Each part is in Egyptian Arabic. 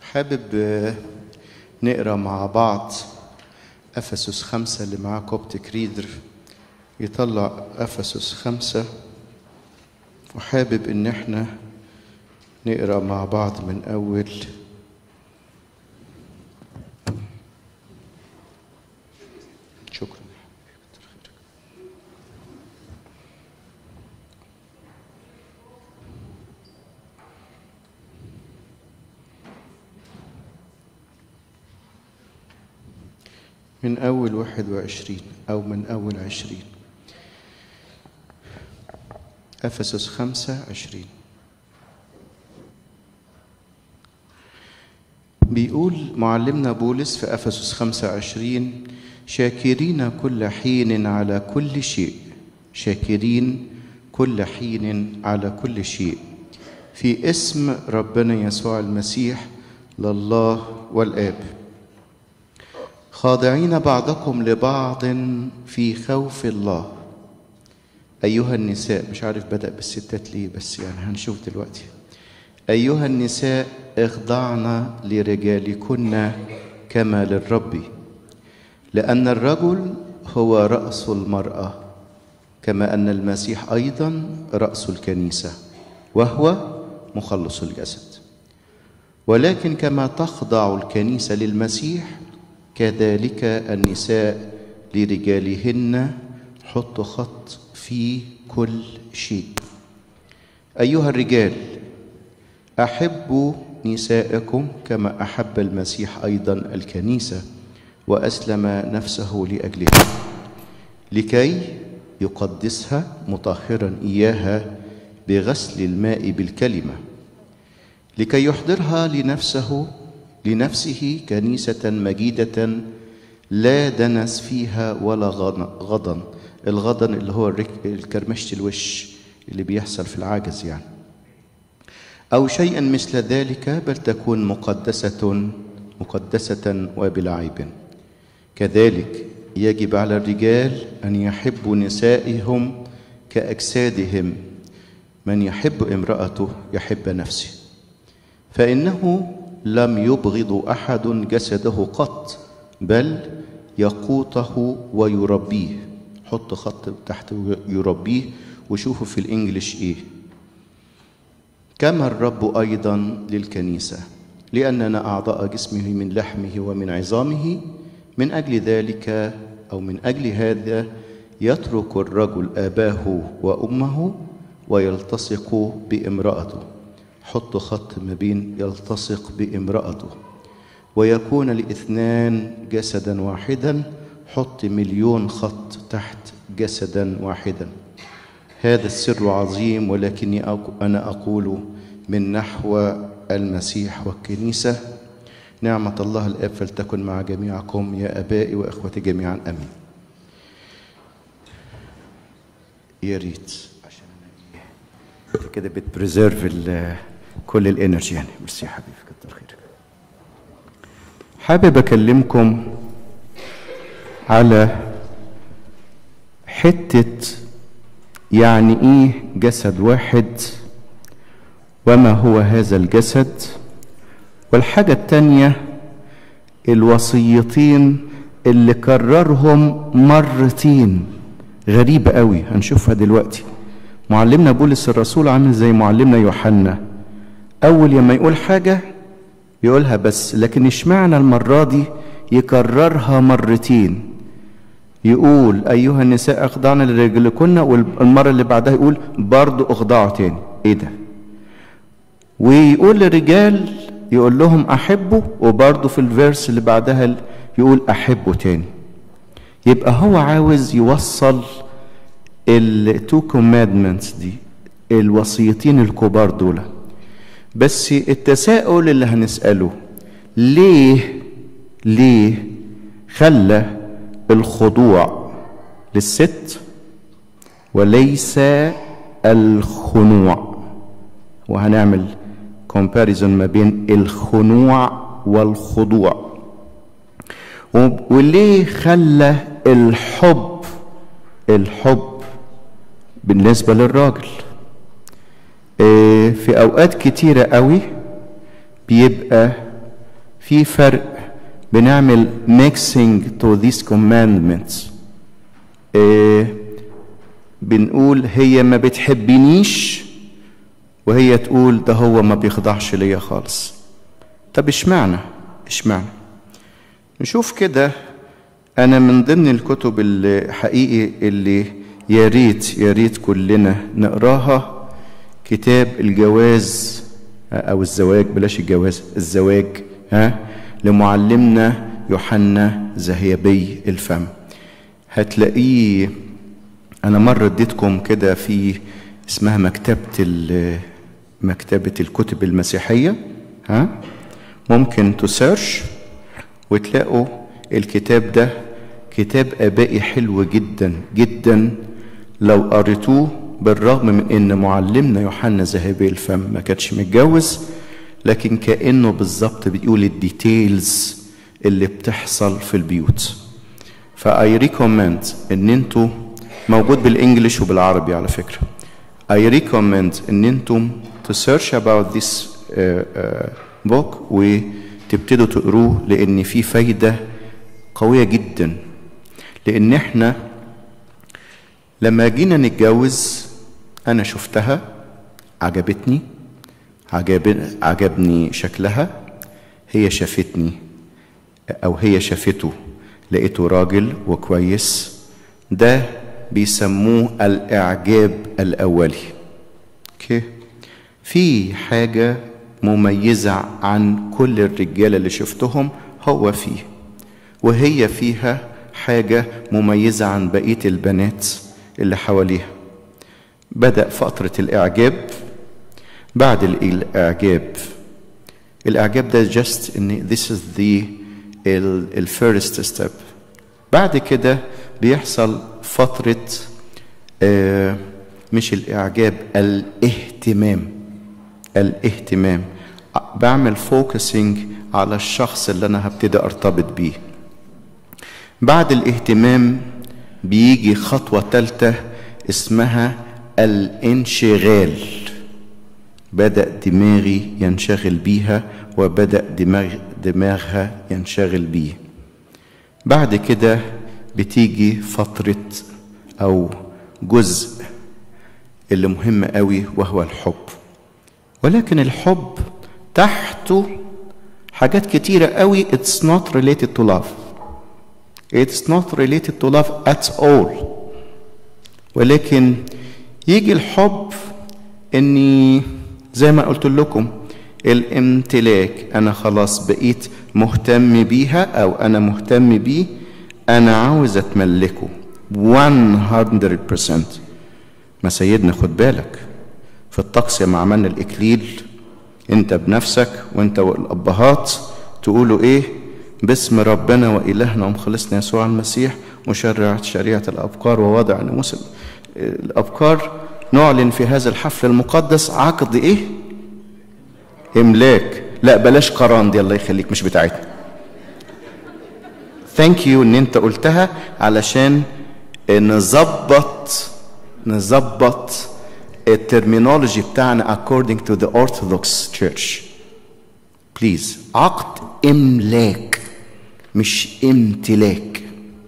حابب آه، نقرا مع بعض افسس خمسة اللي معاه كوبتك ريدر يطلع افسس خمسة وحابب ان احنا نقرا مع بعض من اول شكرا من أول واحد وعشرين أو من أول عشرين أفسس خمسة عشرين بيقول معلمنا بولس في أفسس خمسة عشرين شاكرين كل حين على كل شيء شاكرين كل حين على كل شيء في اسم ربنا يسوع المسيح لله والآب خاضعين بعضكم لبعض في خوف الله أيها النساء مش عارف بدأ بالستات ليه بس يعني هنشوف دلوقتي أيها النساء اخضعن لرجالكن كما للرب لأن الرجل هو رأس المرأة كما أن المسيح أيضا رأس الكنيسة وهو مخلص الجسد ولكن كما تخضع الكنيسة للمسيح كذلك النساء لرجالهن حط خط في كل شيء أيها الرجال أحبوا نساءكم كما أحب المسيح أيضا الكنيسة وأسلم نفسه لأجلها لكي يقدسها مطهرا إياها بغسل الماء بالكلمة لكي يحضرها لنفسه لنفسه كنيسة مجيدة لا دنس فيها ولا غضن الغضن اللي هو الكرمشة الوش اللي بيحصل في العجز يعني أو شيئا مثل ذلك بل تكون مقدسة مقدسة وبلا عيب كذلك يجب على الرجال أن يحبوا نسائهم كأجسادهم من يحب امرأته يحب نفسه فإنه لم يبغض احد جسده قط بل يقوته ويربيه حط خط تحت يربيه وشوفوا في الانجليش ايه كما الرب ايضا للكنيسه لاننا اعضاء جسمه من لحمه ومن عظامه من اجل ذلك او من اجل هذا يترك الرجل اباه وامه ويلتصق بامراته حط خط ما بين يلتصق بامرأته ويكون الاثنان جسدا واحدا حط مليون خط تحت جسدا واحدا هذا السر عظيم ولكني أنا أقول من نحو المسيح والكنيسة نعمة الله الآب فلتكن مع جميعكم يا أبائي وإخوتي جميعا أمين يا ريت عشان أنا كده بتبريزيرف كل الانرجي يعني ميرسي يا حبيبي كتر خيرك حابب اكلمكم على حته يعني ايه جسد واحد وما هو هذا الجسد والحاجه التانيه الوصيتين اللي كررهم مرتين غريبه قوي هنشوفها دلوقتي معلمنا بولس الرسول عامل زي معلمنا يوحنا أول لما يقول حاجة يقولها بس لكن اشمعنى المرة دي يكررها مرتين يقول أيها النساء أخضعن لرجلكن والمرة اللي بعدها يقول برضو اخضعوا تاني إيه ده ويقول للرجال يقول لهم أحبوا وبرضو في الفيرس اللي بعدها يقول أحبوا تاني يبقى هو عاوز يوصل التو كومادمنتس دي الوصيتين الكبار دول بس التساؤل اللي هنسأله ليه ليه خلى الخضوع للست وليس الخنوع وهنعمل كومباريزون ما بين الخنوع والخضوع وليه خلى الحب الحب بالنسبة للراجل في اوقات كتيره قوي بيبقى في فرق بنعمل mixing to these commandments إيه بنقول هي ما بتحبنيش وهي تقول ده هو ما بيخضعش ليا خالص طب اشمعنى اشمعنى نشوف كده انا من ضمن الكتب اللي حقيقي اللي يا ريت يا ريت كلنا نقراها كتاب الجواز او الزواج بلاش الجواز الزواج ها لمعلمنا يوحنا ذهبي الفم هتلاقيه انا مره اديتكم كده في اسمها مكتبه مكتبه الكتب المسيحيه ها ممكن تسيرش وتلاقوا الكتاب ده كتاب ابائي حلو جدا جدا لو قريتوه بالرغم من ان معلمنا يوحنا ذهبي الفم ما كانش متجوز لكن كانه بالظبط بيقول الديتيلز اللي بتحصل في البيوت فاي ريكومند ان انتوا موجود بالانجلش وبالعربي على فكره اي ريكومند ان انتم تسيرش about this uh, uh, book وتبتدوا تقروه لان فيه فايده قويه جدا لان احنا لما جينا نتجوز انا شفتها عجبتني عجب عجبني شكلها هي شافتني او هي شافته لقيته راجل وكويس ده بيسموه الاعجاب الاولي اوكي في حاجه مميزه عن كل الرجاله اللي شفتهم هو فيه وهي فيها حاجه مميزه عن بقيه البنات اللي حواليها بدا فتره الاعجاب بعد الاعجاب الاعجاب ده جاست ان this is the الفيرست ستيب بعد كده بيحصل فترة آه مش الإعجاب الاهتمام الاهتمام بعمل فوكسنج على الشخص اللي أنا هبتدي أرتبط بيه بعد الاهتمام بيجي خطوة تالتة اسمها الانشغال بدأ دماغي ينشغل بيها وبدأ دماغ دماغها ينشغل بيه بعد كده بتيجي فترة أو جزء اللي مهم قوي وهو الحب ولكن الحب تحته حاجات كتيرة قوي it's not related to love it's not related to love at all ولكن يجي الحب اني زي ما قلت لكم الامتلاك انا خلاص بقيت مهتم بيها او انا مهتم بيه انا عاوز اتملكه 100% ما سيدنا خد بالك في الطقس لما عملنا الاكليل انت بنفسك وانت والابهات تقولوا ايه باسم ربنا والهنا ومخلصنا يسوع المسيح مشرع شريعه الابكار ووضع ناموس الابكار نعلن في هذا الحفل المقدس عقد ايه املاك لا بلاش قران دي الله يخليك مش بتاعتنا ثانك يو ان انت قلتها علشان نظبط نظبط الترمينولوجي بتاعنا according to the Orthodox Church بليز عقد املاك مش امتلاك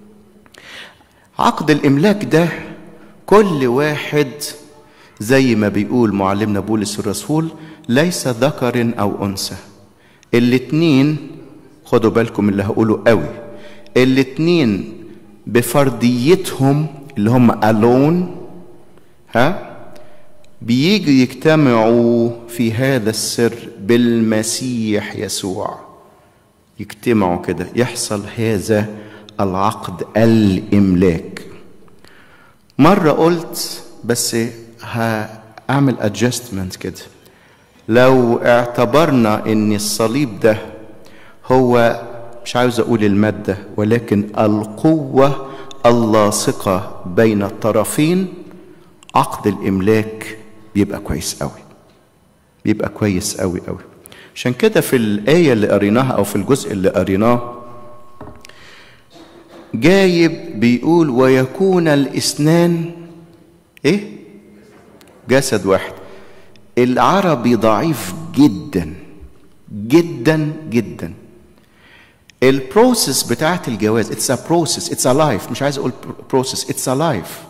عقد الاملاك ده كل واحد زي ما بيقول معلمنا بولس الرسول ليس ذكر او انثى الاتنين خدوا بالكم اللي هقوله قوي الاتنين بفرديتهم اللي هم الون ها بييجوا يجتمعوا في هذا السر بالمسيح يسوع يجتمعوا كده يحصل هذا العقد الاملاك مره قلت بس هعمل ادجستمنت كده لو اعتبرنا ان الصليب ده هو مش عاوز اقول الماده ولكن القوه اللاصقه بين الطرفين عقد الاملاك بيبقى كويس قوي بيبقى كويس قوي قوي عشان كده في الايه اللي قريناها او في الجزء اللي قريناه جايب بيقول ويكون الاثنان ايه جسد واحد العربي ضعيف جدا جدا جدا البروسيس بتاعت الجواز اتس ا بروسيس اتس ا لايف مش عايز اقول بروسيس اتس ا لايف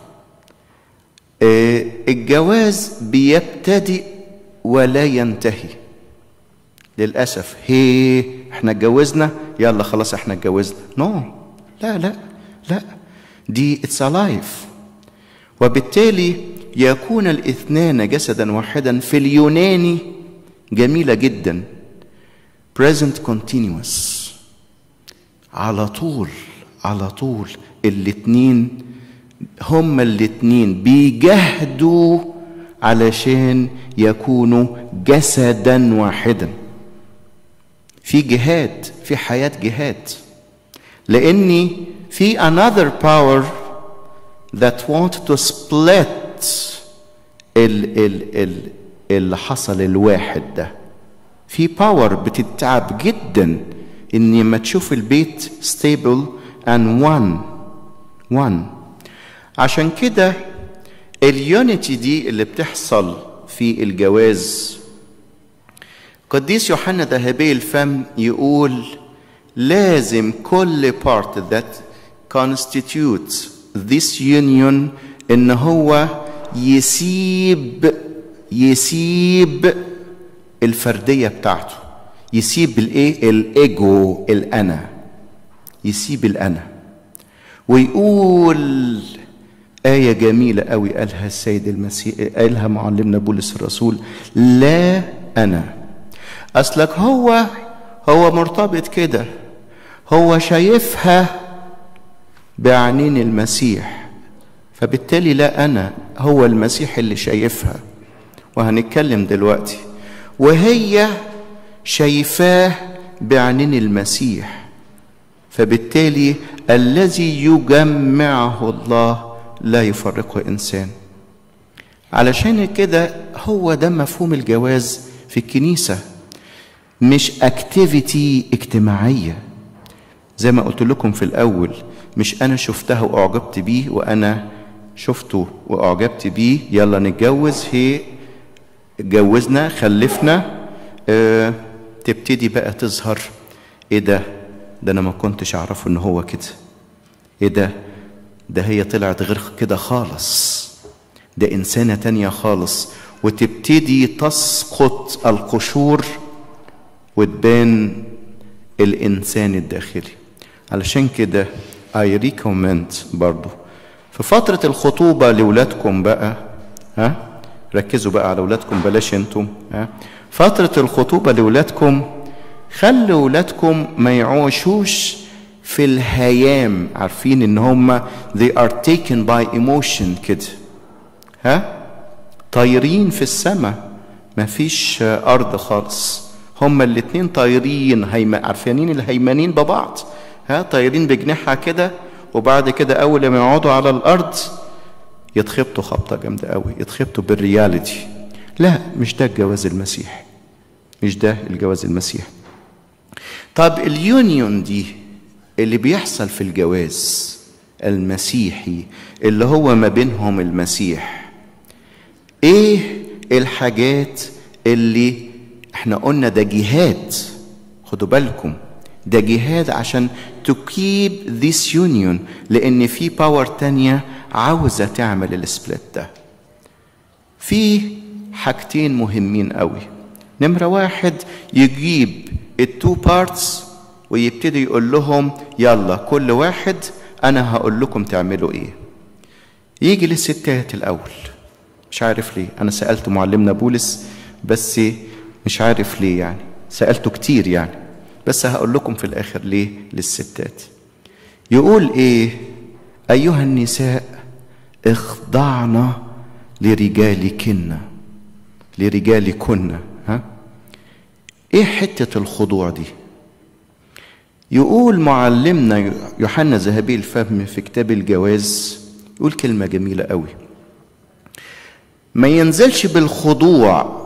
الجواز بيبتدئ ولا ينتهي للاسف هي احنا اتجوزنا يلا خلاص احنا اتجوزنا نو no. لا لا لا دي اتس ا لايف وبالتالي يكون الاثنان جسدا واحدا في اليوناني جميله جدا present continuous على طول على طول الاتنين هما الاتنين بيجهدوا علشان يكونوا جسدا واحدا في جهاد في حياة جهاد لأني في another power that want to split ال ال ال اللي حصل الواحد ده في باور بتتعب جدا ان لما تشوف البيت stable and one one عشان كده اليونيتي دي اللي بتحصل في الجواز قديس يوحنا ذهبي الفم يقول لازم كل part that constitutes this union ان هو يسيب يسيب الفرديه بتاعته يسيب الايه الايجو الانا يسيب الانا ويقول آية جميلة قوي قالها السيد المسيح قالها معلمنا بولس الرسول لا أنا أصلك هو هو مرتبط كده هو شايفها بعينين المسيح فبالتالي لا أنا هو المسيح اللي شايفها وهنتكلم دلوقتي وهي شايفاه بعينين المسيح فبالتالي الذي يجمعه الله لا يفرقه انسان علشان كده هو ده مفهوم الجواز في الكنيسه مش اكتيفيتي اجتماعيه زي ما قلت لكم في الاول مش انا شفتها واعجبت بيه وانا شفته واعجبت بيه يلا نتجوز هي اتجوزنا خلفنا اه تبتدي بقى تظهر ايه ده ده انا ما كنتش اعرفه ان هو كده ايه ده ده هي طلعت غير كده خالص ده انسانه تانيه خالص وتبتدي تسقط القشور وتبان الانسان الداخلي علشان كده اي ريكومند برضو في فترة الخطوبة لولادكم بقى ها ركزوا بقى على ولادكم بلاش انتم ها فترة الخطوبة لولادكم خلوا ولادكم ما يعوشوش في الهيام عارفين ان هم they are taken by emotion كده ها طايرين في السماء مفيش ارض خالص هما الاتنين طايرين هيم... عارفين الهيمنين ببعض ها طايرين بجناحها كده وبعد كده اول ما يقعدوا على الارض يتخبطوا خبطه جامده قوي يتخبطوا بالرياليتي لا مش ده الجواز المسيح مش ده الجواز المسيح طب اليونيون دي اللي بيحصل في الجواز المسيحي اللي هو ما بينهم المسيح ايه الحاجات اللي احنا قلنا ده جهاد خدوا بالكم ده جهاد عشان to keep this union لان في باور تانية عاوزة تعمل السبليت ده في حاجتين مهمين قوي نمرة واحد يجيب التو بارتس ويبتدي يقول لهم يلا كل واحد انا هقول لكم تعملوا ايه يجي للستات الاول مش عارف ليه انا سالت معلمنا بولس بس مش عارف ليه يعني سالته كتير يعني بس هقول لكم في الاخر ليه للستات يقول ايه ايها النساء اخضعن لرجالكن لرجالكن ها ايه حته الخضوع دي يقول معلمنا يوحنا ذهبي الفهم في كتاب الجواز يقول كلمه جميله قوي ما ينزلش بالخضوع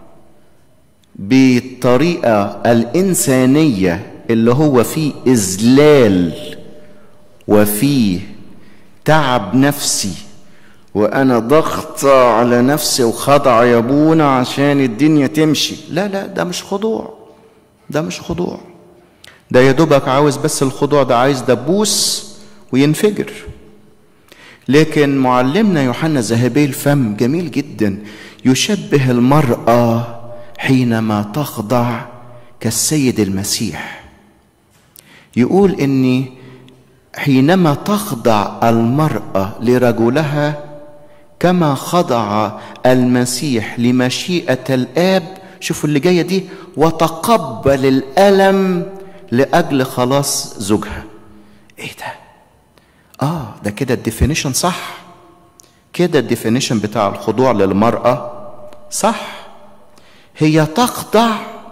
بالطريقه الانسانيه اللي هو فيه اذلال وفيه تعب نفسي وانا ضغطة على نفسي وخضع يا ابونا عشان الدنيا تمشي لا لا ده مش خضوع ده مش خضوع ده يا دوبك عاوز بس الخضوع ده عايز دبوس وينفجر لكن معلمنا يوحنا ذهبي الفم جميل جدا يشبه المرأة حينما تخضع كالسيد المسيح يقول اني حينما تخضع المرأة لرجلها كما خضع المسيح لمشيئة الآب شوفوا اللي جاية دي وتقبل الألم لأجل خلاص زوجها ايه ده اه ده كده الديفينيشن صح كده الديفينيشن بتاع الخضوع للمرأة صح هي تخضع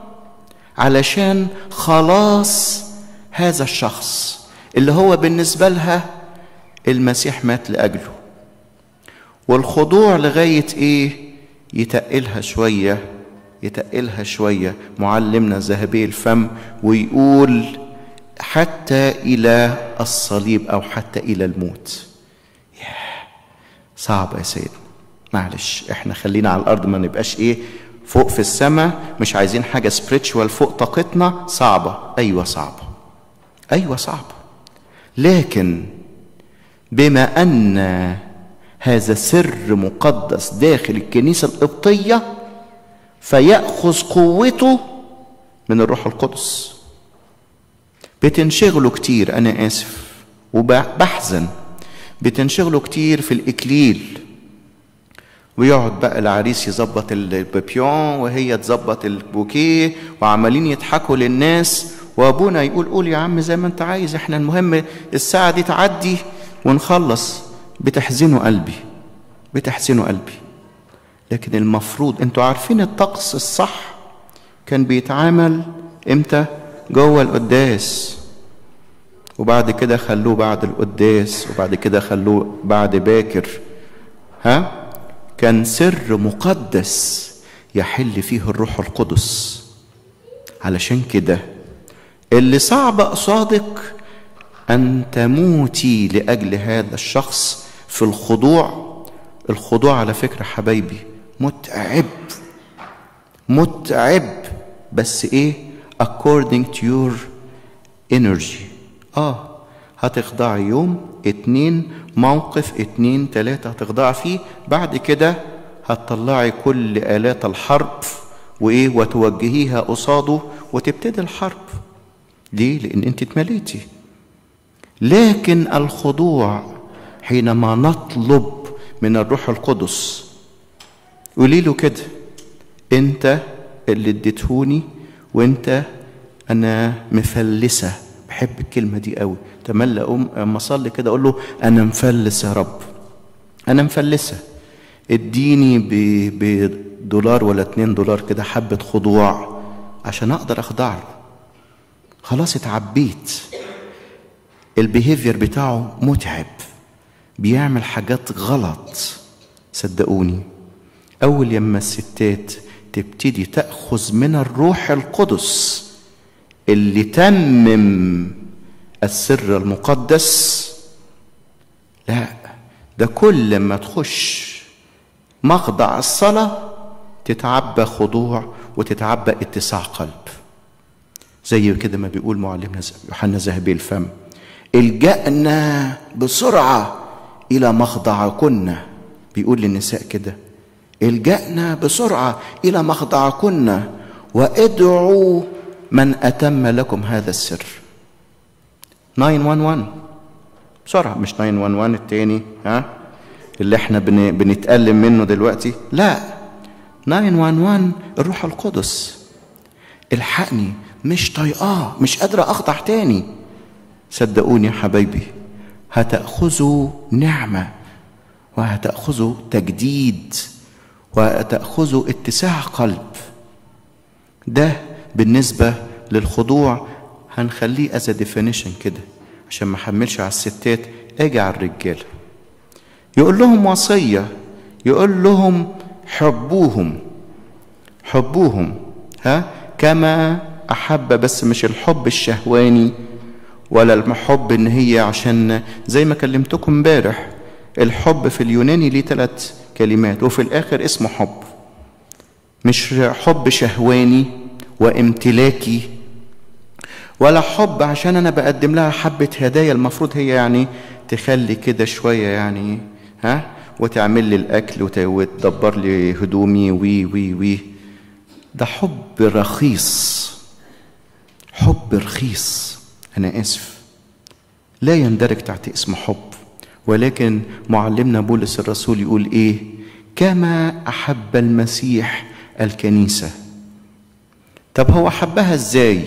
علشان خلاص هذا الشخص اللي هو بالنسبة لها المسيح مات لأجله والخضوع لغاية إيه يتقلها شوية يتقلها شوية معلمنا ذهبي الفم ويقول حتى إلى الصليب أو حتى إلى الموت ياه صعب يا سيدنا معلش احنا خلينا على الأرض ما نبقاش إيه فوق في السماء مش عايزين حاجة سبريتشوال فوق طاقتنا صعبة أيوة صعبة أيوة صعبة لكن بما أن هذا سر مقدس داخل الكنيسة القبطية فيأخذ قوته من الروح القدس بتنشغلوا كتير أنا آسف وبحزن بتنشغلوا كتير في الإكليل ويقعد بقى العريس يظبط البيبيون وهي تظبط البوكيه وعمالين يضحكوا للناس وابونا يقول قول يا عم زي ما انت عايز احنا المهم الساعه دي تعدي ونخلص بتحزنوا قلبي بتحزنوا قلبي لكن المفروض انتوا عارفين الطقس الصح كان بيتعامل امتى جوه القداس وبعد كده خلوه بعد القداس وبعد كده خلوه بعد باكر ها كان سر مقدس يحل فيه الروح القدس علشان كده اللي صعب قصادك ان تموتي لاجل هذا الشخص في الخضوع الخضوع على فكره حبايبي متعب متعب بس ايه according to your energy اه هتخضعي يوم اتنين موقف اتنين تلاتة هتخضعي فيه بعد كده هتطلعي كل آلات الحرب وإيه وتوجهيها قصاده وتبتدي الحرب ليه؟ لأن أنت اتمليتي لكن الخضوع حينما نطلب من الروح القدس قولي له كده أنت اللي اديتهوني وأنت أنا مفلسة بحب الكلمة دي قوي تملى أقوم أما أصلي كده أقول له أنا مفلس يا رب أنا مفلسة اديني بدولار ولا اتنين دولار كده حبة خضوع عشان أقدر أخضع له خلاص اتعبيت البيهيفير بتاعه متعب بيعمل حاجات غلط صدقوني أول يما الستات تبتدي تأخذ من الروح القدس اللي تمم السر المقدس لا ده كل ما تخش مخضع الصلاة تتعبى خضوع وتتعبى اتساع قلب زي كده ما بيقول معلمنا يوحنا ذهبي الفم الجأنا بسرعة إلى مخضعكن بيقول للنساء كده الجأنا بسرعة إلى مخضعكن وادعوا من أتم لكم هذا السر 911 بسرعة مش 911 التاني ها اللي احنا بن... بنتألم منه دلوقتي لا 911 الروح القدس الحقني مش طايقاه مش قادرة أخضع تاني صدقوني يا حبايبي هتأخذوا نعمة وهتأخذوا تجديد وهتأخذوا اتساع قلب ده بالنسبة للخضوع هنخليه از ديفينيشن كده عشان ما احملش على الستات اجي على الرجاله يقول لهم وصيه يقول لهم حبوهم حبوهم ها كما احب بس مش الحب الشهواني ولا الحب ان هي عشان زي ما كلمتكم امبارح الحب في اليوناني ليه ثلاث كلمات وفي الاخر اسمه حب مش حب شهواني وامتلاكي ولا حب عشان انا بقدم لها حبه هدايا المفروض هي يعني تخلي كده شويه يعني ها وتعمل لي الاكل وت- وتدبر لي هدومي وي وي وي ده حب رخيص حب رخيص انا اسف لا يندرج تحت اسم حب ولكن معلمنا بولس الرسول يقول ايه كما احب المسيح الكنيسه طب هو حبها ازاي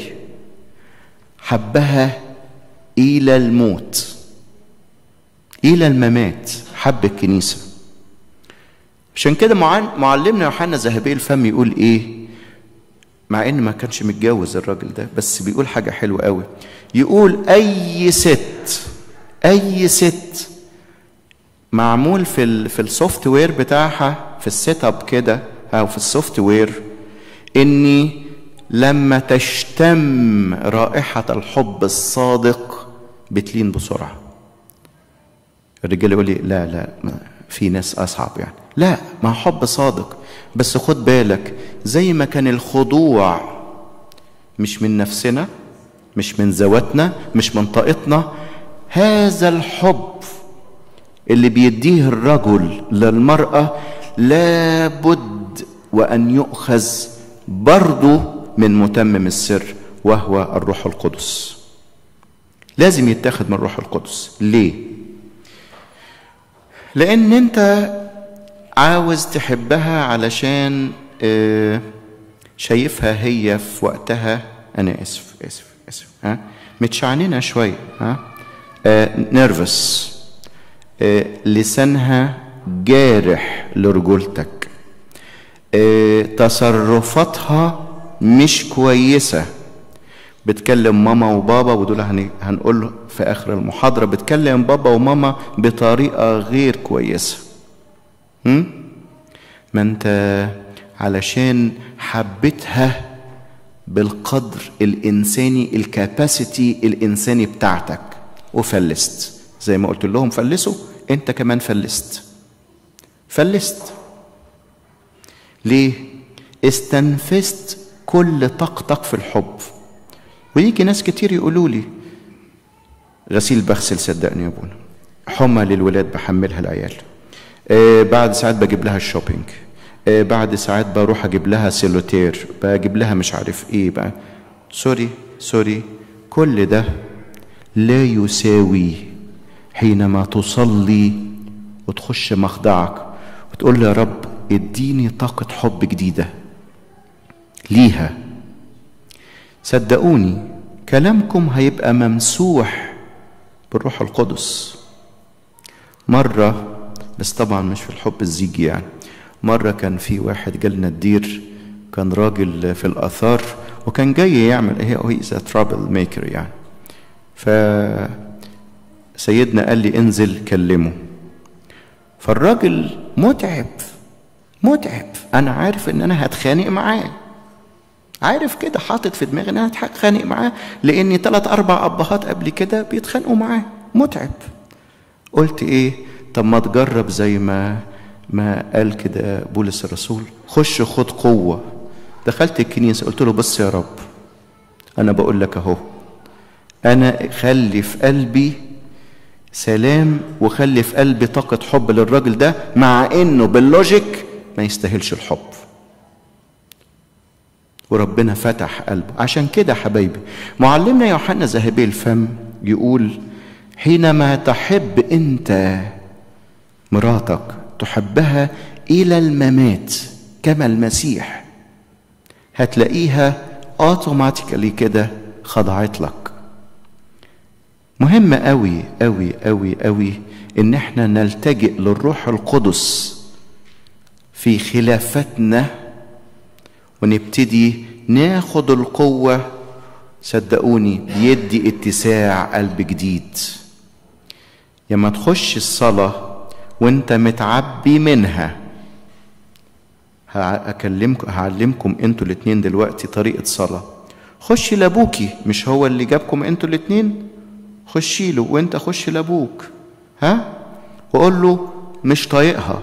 حبها الى الموت الى الممات حب الكنيسه عشان كده معن- معلمنا يوحنا ذهبي الفم يقول ايه مع ان ما كانش متجوز الراجل ده بس بيقول حاجه حلوه قوي يقول اي ست اي ست معمول في ال في السوفت وير بتاعها في السيت اب كده او في السوفت وير اني لما تشتم رائحه الحب الصادق بتلين بسرعه الرجال يقول لي لا لا ما- في ناس اصعب يعني لا ما حب صادق بس خد بالك زي ما كان الخضوع مش من نفسنا مش من ذواتنا مش من طاقتنا هذا الحب اللي بيديه الرجل للمرأة لابد وأن يؤخذ برضه من متمم السر وهو الروح القدس لازم يتاخد من الروح القدس ليه لان انت عاوز تحبها علشان آه، شايفها هي في وقتها انا اسف اسف اسف ها متشعننه شويه ها نيرفس لسانها جارح لرجولتك آه، تصرفاتها مش كويسه بتكلم ماما وبابا ودول هن- هنقول في اخر المحاضره بتكلم بابا وماما بطريقه غير كويسه هم؟ ما انت علشان حبيتها بالقدر الانساني الكاباسيتي الانساني بتاعتك وفلست زي ما قلت لهم فلسوا انت كمان فلست فلست ليه استنفذت كل طاقتك في الحب ويجي ناس كتير يقولوا لي غسيل بغسل صدقني يا ابونا حمى للولاد بحملها العيال آه بعد ساعات بجيب لها الشوبينج آه بعد ساعات بروح اجيب لها سيلوتير بجيب لها مش عارف ايه بقى سوري سوري كل ده لا يساوي حينما تصلي وتخش مخدعك وتقول له يا رب اديني طاقة حب جديدة ليها صدقوني كلامكم هيبقى ممسوح بالروح القدس مرة بس طبعا مش في الحب الزيجي يعني مرة كان في واحد جالنا الدير كان راجل في الآثار وكان جاي يعمل هي هي ترابل ميكر يعني ف سيدنا قال لي انزل كلمه فالراجل متعب متعب انا عارف ان انا هتخانق معاه عارف كده حاطط في دماغي ان انا هتخانق معاه لاني ثلاث اربع ابهات قبل كده بيتخانقوا معاه متعب قلت ايه طب ما تجرب زي ما ما قال كده بولس الرسول خش خد قوه دخلت الكنيسه قلت له بص يا رب انا بقول لك اهو انا خلي في قلبي سلام وخلي في قلبي طاقه حب للراجل ده مع انه باللوجيك ما يستاهلش الحب وربنا فتح قلبه عشان كده حبايبي معلمنا يوحنا ذهبي الفم يقول حينما تحب انت مراتك تحبها الى الممات كما المسيح هتلاقيها اوتوماتيكالي كده خضعت لك مهم قوي قوي قوي قوي ان احنا نلتجئ للروح القدس في خلافتنا ونبتدي ناخد القوة صدقوني بيدي اتساع قلب جديد لما تخش الصلاة وانت متعبي منها هكلمكم هعلمكم انتوا الاتنين دلوقتي طريقة صلاة خشي لابوكي مش هو اللي جابكم انتوا الاتنين خشي له وانت خش لابوك ها وقول له مش طايقها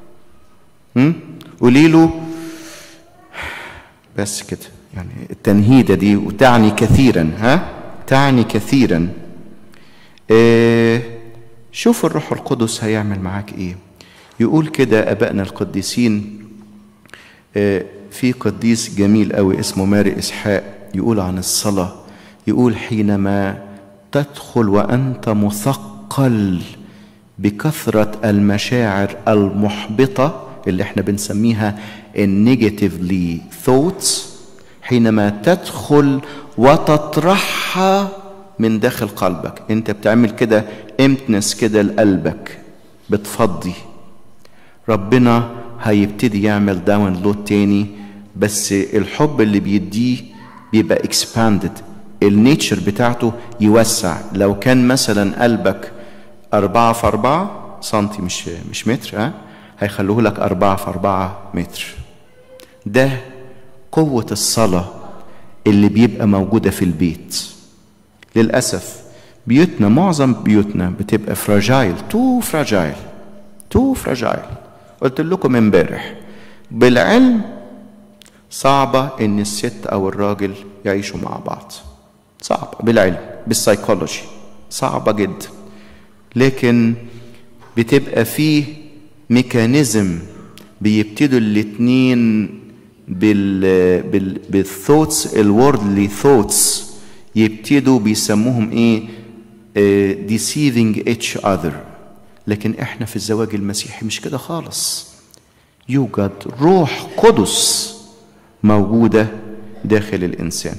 قولي له بس كده يعني التنهيده دي وتعني كثيرا ها تعني كثيرا آه شوف الروح القدس هيعمل معاك ايه يقول كده ابائنا القديسين آه في قديس جميل قوي اسمه ماري اسحاق يقول عن الصلاه يقول حينما تدخل وانت مثقل بكثره المشاعر المحبطه اللي احنا بنسميها النيجاتيفلي ثوتس حينما تدخل وتطرحها من داخل قلبك انت بتعمل كده امتنس كده لقلبك بتفضي ربنا هيبتدي يعمل داونلود تاني بس الحب اللي بيديه بيبقى اكسباندد النيتشر بتاعته يوسع لو كان مثلا قلبك أربعة في أربعة سنتي مش مش متر ها هيخلوه لك أربعة في أربعة متر ده قوة الصلاة اللي بيبقى موجودة في البيت للأسف بيوتنا معظم بيوتنا بتبقى فراجايل تو فراجايل تو فراجايل قلت لكم امبارح بالعلم صعبة إن الست أو الراجل يعيشوا مع بعض صعبة بالعلم بالسيكولوجي صعبة جدا لكن بتبقى فيه ميكانيزم بيبتدوا الاتنين بال بال بالثوتس الوردلي ثوتس يبتدوا بيسموهم ايه uh, deceiving each other لكن احنا في الزواج المسيحي مش كده خالص يوجد روح قدس موجوده داخل الانسان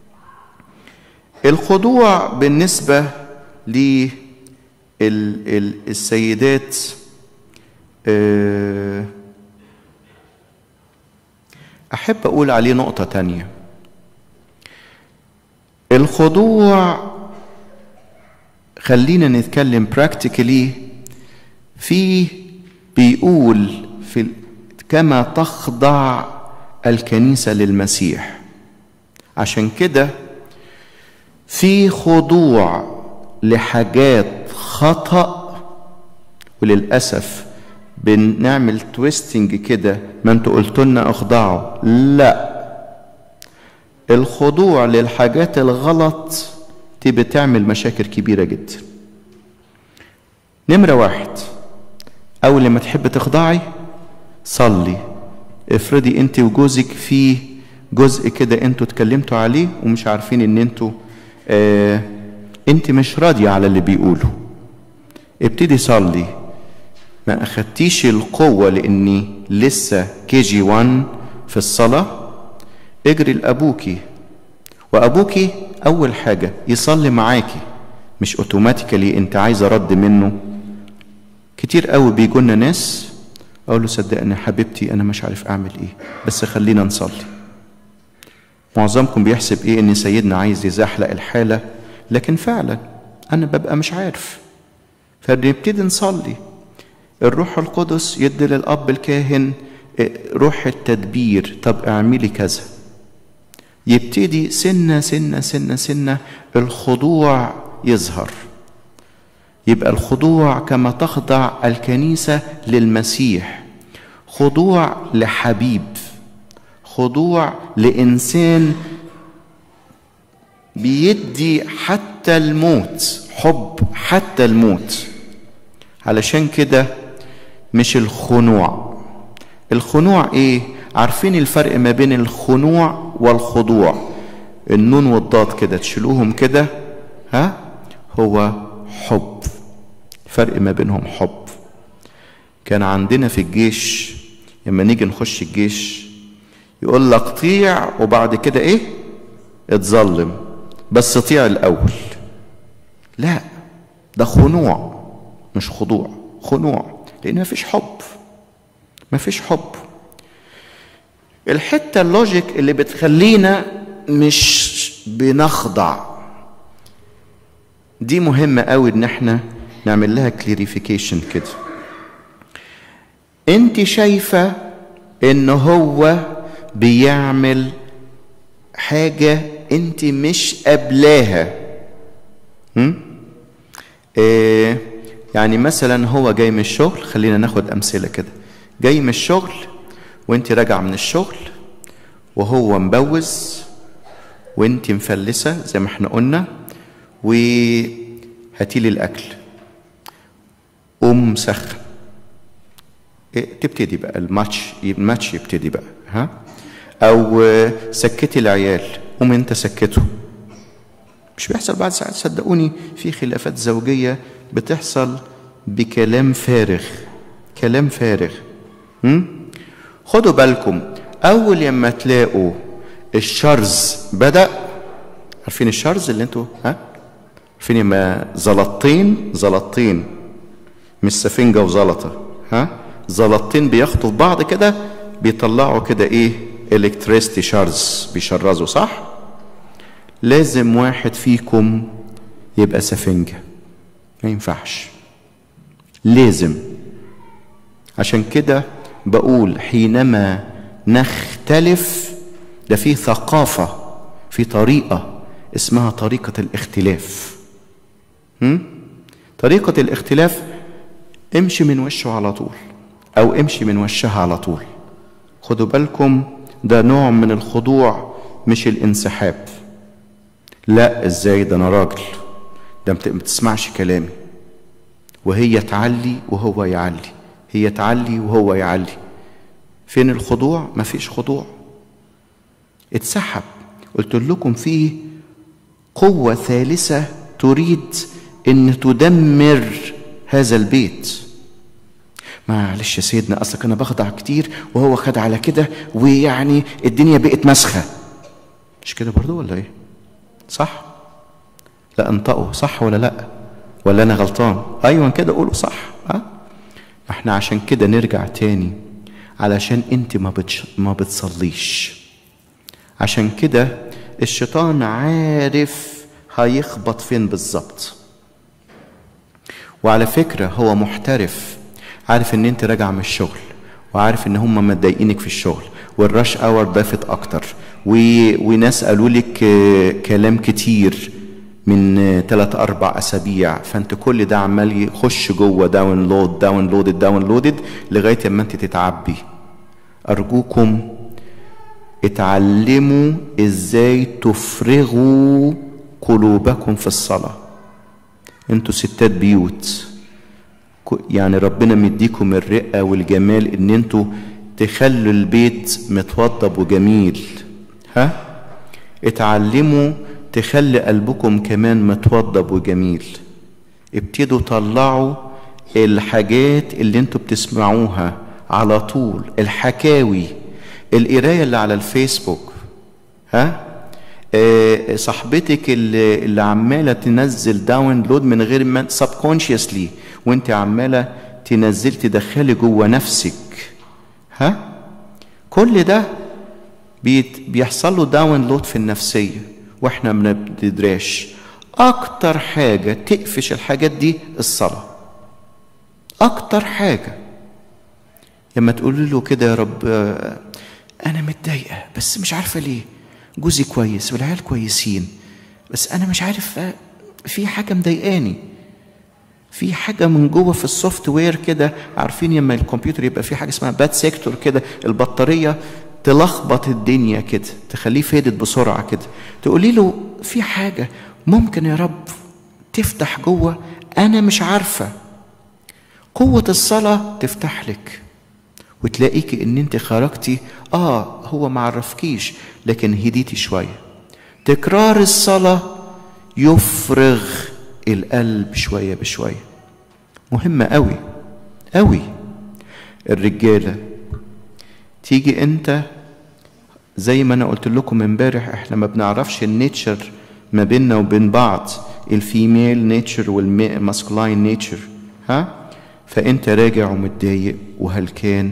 الخضوع بالنسبه للسيدات احب اقول عليه نقطه تانيه الخضوع خلينا نتكلم براكتيكالي في بيقول في كما تخضع الكنيسة للمسيح عشان كده في خضوع لحاجات خطأ وللأسف بنعمل تويستنج كده ما انتوا قلتوا لنا اخضعوا لا الخضوع للحاجات الغلط دي بتعمل مشاكل كبيرة جدا نمرة واحد أول لما تحب تخضعي صلي افرضي انت وجوزك في جزء كده انتوا اتكلمتوا عليه ومش عارفين ان انتوا اه انت مش راضية على اللي بيقوله ابتدي صلي ما اخدتيش القوة لاني لسه كي جي 1 في الصلاة اجري لابوكي وابوكي اول حاجة يصلي معاكي مش اوتوماتيكالي انت عايزة رد منه كتير قوي بيجونا ناس اقول له صدقني حبيبتي انا مش عارف اعمل ايه بس خلينا نصلي معظمكم بيحسب ايه ان سيدنا عايز يزحلق الحالة لكن فعلا انا ببقى مش عارف فبنبتدي نصلي الروح القدس يدي للاب الكاهن روح التدبير طب اعملي كذا يبتدي سنة سنة سنة سنة الخضوع يظهر يبقى الخضوع كما تخضع الكنيسة للمسيح خضوع لحبيب خضوع لإنسان بيدي حتى الموت حب حتى الموت علشان كده مش الخنوع الخنوع ايه عارفين الفرق ما بين الخنوع والخضوع النون والضاد كده تشيلوهم كده ها هو حب فرق ما بينهم حب كان عندنا في الجيش لما نيجي نخش الجيش يقول لك طيع وبعد كده ايه اتظلم بس طيع الاول لا ده خنوع مش خضوع خنوع لان مفيش حب مفيش حب الحته اللوجيك اللي بتخلينا مش بنخضع دي مهمه قوي ان احنا نعمل لها كليريفيكيشن كده انت شايفه ان هو بيعمل حاجه انت مش قابلاها إيه يعني مثلا هو جاي من الشغل خلينا ناخد امثله كده جاي من الشغل وانت راجعه من الشغل وهو مبوز وانت مفلسه زي ما احنا قلنا وهاتي لي الاكل قوم سخن إيه، تبتدي بقى الماتش الماتش يبتدي بقى ها او آه، سكتي العيال قوم انت سكته مش بيحصل بعد ساعات صدقوني في خلافات زوجيه بتحصل بكلام فارغ كلام فارغ هم؟ خدوا بالكم اول لما تلاقوا الشرز بدا عارفين الشرز اللي انتوا ها عارفين لما زلطتين زلطتين مش سفنجه وزلطه ها زلطتين بيخطوا في بعض كده بيطلعوا كده ايه الكتريستي شارز بيشرزوا صح لازم واحد فيكم يبقى سفنجه ما ينفعش لازم عشان كده بقول حينما نختلف ده في ثقافة في طريقة اسمها طريقة الاختلاف هم؟ طريقة الاختلاف امشي من وشه على طول أو امشي من وشها على طول خدوا بالكم ده نوع من الخضوع مش الانسحاب لا ازاي ده انا راجل ده ما بتسمعش كلامي وهي تعلي وهو يعلي هي تعلي وهو يعلي فين الخضوع مفيش خضوع اتسحب قلت لكم فيه قوة ثالثة تريد ان تدمر هذا البيت معلش يا سيدنا اصلك انا بخضع كتير وهو خد على كده ويعني الدنيا بقت مسخه مش كده برضو ولا ايه صح لا انطقوا صح ولا لا ولا انا غلطان ايوه كده قولوا صح ها احنا عشان كده نرجع تاني علشان انت ما بتش... ما بتصليش عشان كده الشيطان عارف هيخبط فين بالظبط وعلى فكرة هو محترف عارف ان انت راجع من الشغل وعارف ان هم مضايقينك في الشغل والرش اور بافت اكتر و... وناس قالوا لك آه، كلام كتير من ثلاث اربع اسابيع فانت كل ده عمال يخش جوه داونلود داونلودد داونلودد لغايه اما انت تتعبي ارجوكم اتعلموا ازاي تفرغوا قلوبكم في الصلاه انتوا ستات بيوت كو- يعني ربنا مديكم الرقه والجمال ان انتوا تخلوا البيت متوضب وجميل ها اتعلموا تخلي قلبكم كمان متوضب وجميل ابتدوا طلعوا الحاجات اللي انتوا بتسمعوها على طول الحكاوي القرايه اللي على الفيسبوك ها آه، صاحبتك اللي, اللي عماله تنزل داونلود من غير ما سبكونشيسلي وانت عماله تنزل تدخلي جوه نفسك ها كل ده بيت بيحصل له داونلود في النفسيه واحنا ما بندراش اكتر حاجه تقفش الحاجات دي الصلاه اكتر حاجه لما تقول له كده يا رب آه، انا متضايقه بس مش عارفه ليه جوزي كويس والعيال كويسين بس انا مش عارف آه، في حاجه مضايقاني في حاجة من جوه في السوفت وير كده عارفين لما الكمبيوتر يبقى في حاجة اسمها باد سيكتور كده البطارية تلخبط الدنيا كده تخليه فادت بسرعة كده تقولي له في حاجة ممكن يا رب تفتح جوه أنا مش عارفة قوة الصلاة تفتح لك وتلاقيكي ان انت خرجتي اه هو ما عرفكيش لكن هديتي شوية تكرار الصلاة يفرغ القلب شوية بشوية مهمة قوي قوي الرجالة تيجي انت زي ما انا قلت لكم امبارح احنا ما بنعرفش النيتشر ما بيننا وبين بعض الفيميل نيتشر والماسكلاين نيتشر ها فانت راجع ومتضايق وهلكان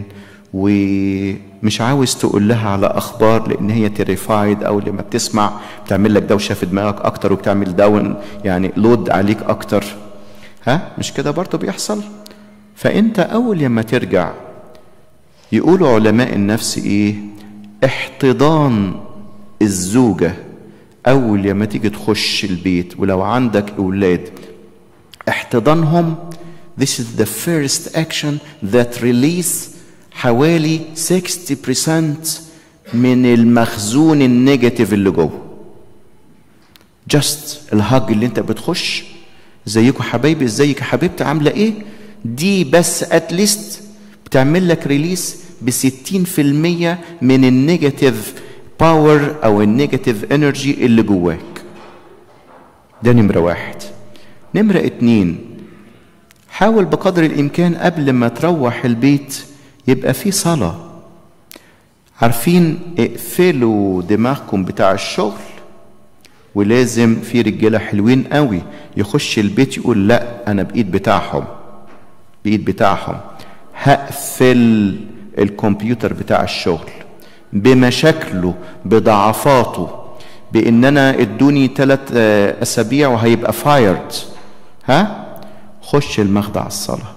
ومش عاوز تقول لها على اخبار لان هي تيريفايد او لما بتسمع بتعمل لك دوشه في دماغك اكتر وبتعمل داون يعني لود عليك اكتر ها مش كده برضه بيحصل فانت اول لما ترجع يقولوا علماء النفس ايه احتضان الزوجه اول لما تيجي تخش البيت ولو عندك اولاد احتضانهم this is the first action that release حوالي 60% من المخزون النيجاتيف اللي جوه جاست الهاج اللي انت بتخش ازيكم حبايبي ازيك يا حبيبتي عامله ايه دي بس اتليست بتعمل لك ريليس ب 60% من النيجاتيف باور او النيجاتيف انرجي اللي جواك ده نمره واحد نمره اتنين حاول بقدر الامكان قبل ما تروح البيت يبقى في صلاه عارفين اقفلوا دماغكم بتاع الشغل ولازم في رجاله حلوين قوي يخش البيت يقول لا انا بايد بتاعهم بايد بتاعهم هقفل الكمبيوتر بتاع الشغل بمشاكله بضعفاته بان انا ادوني ثلاث اسابيع وهيبقى فايرد ها خش المخدع الصلاه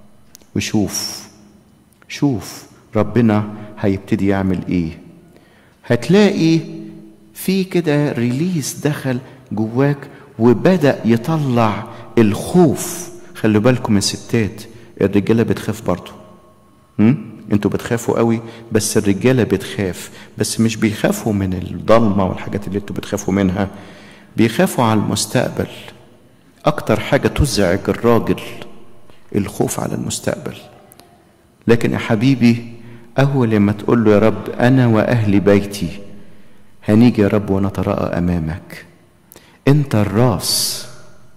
وشوف شوف ربنا هيبتدي يعمل ايه هتلاقي في كده ريليس دخل جواك وبدا يطلع الخوف خلوا بالكم الستات الرجاله بتخاف برضه انتوا بتخافوا قوي بس الرجاله بتخاف بس مش بيخافوا من الضلمه والحاجات اللي انتوا بتخافوا منها بيخافوا على المستقبل اكتر حاجه تزعج الراجل الخوف على المستقبل لكن يا حبيبي اول ما تقول له يا رب انا واهل بيتي هنيجي يا رب ونتراءى امامك انت الراس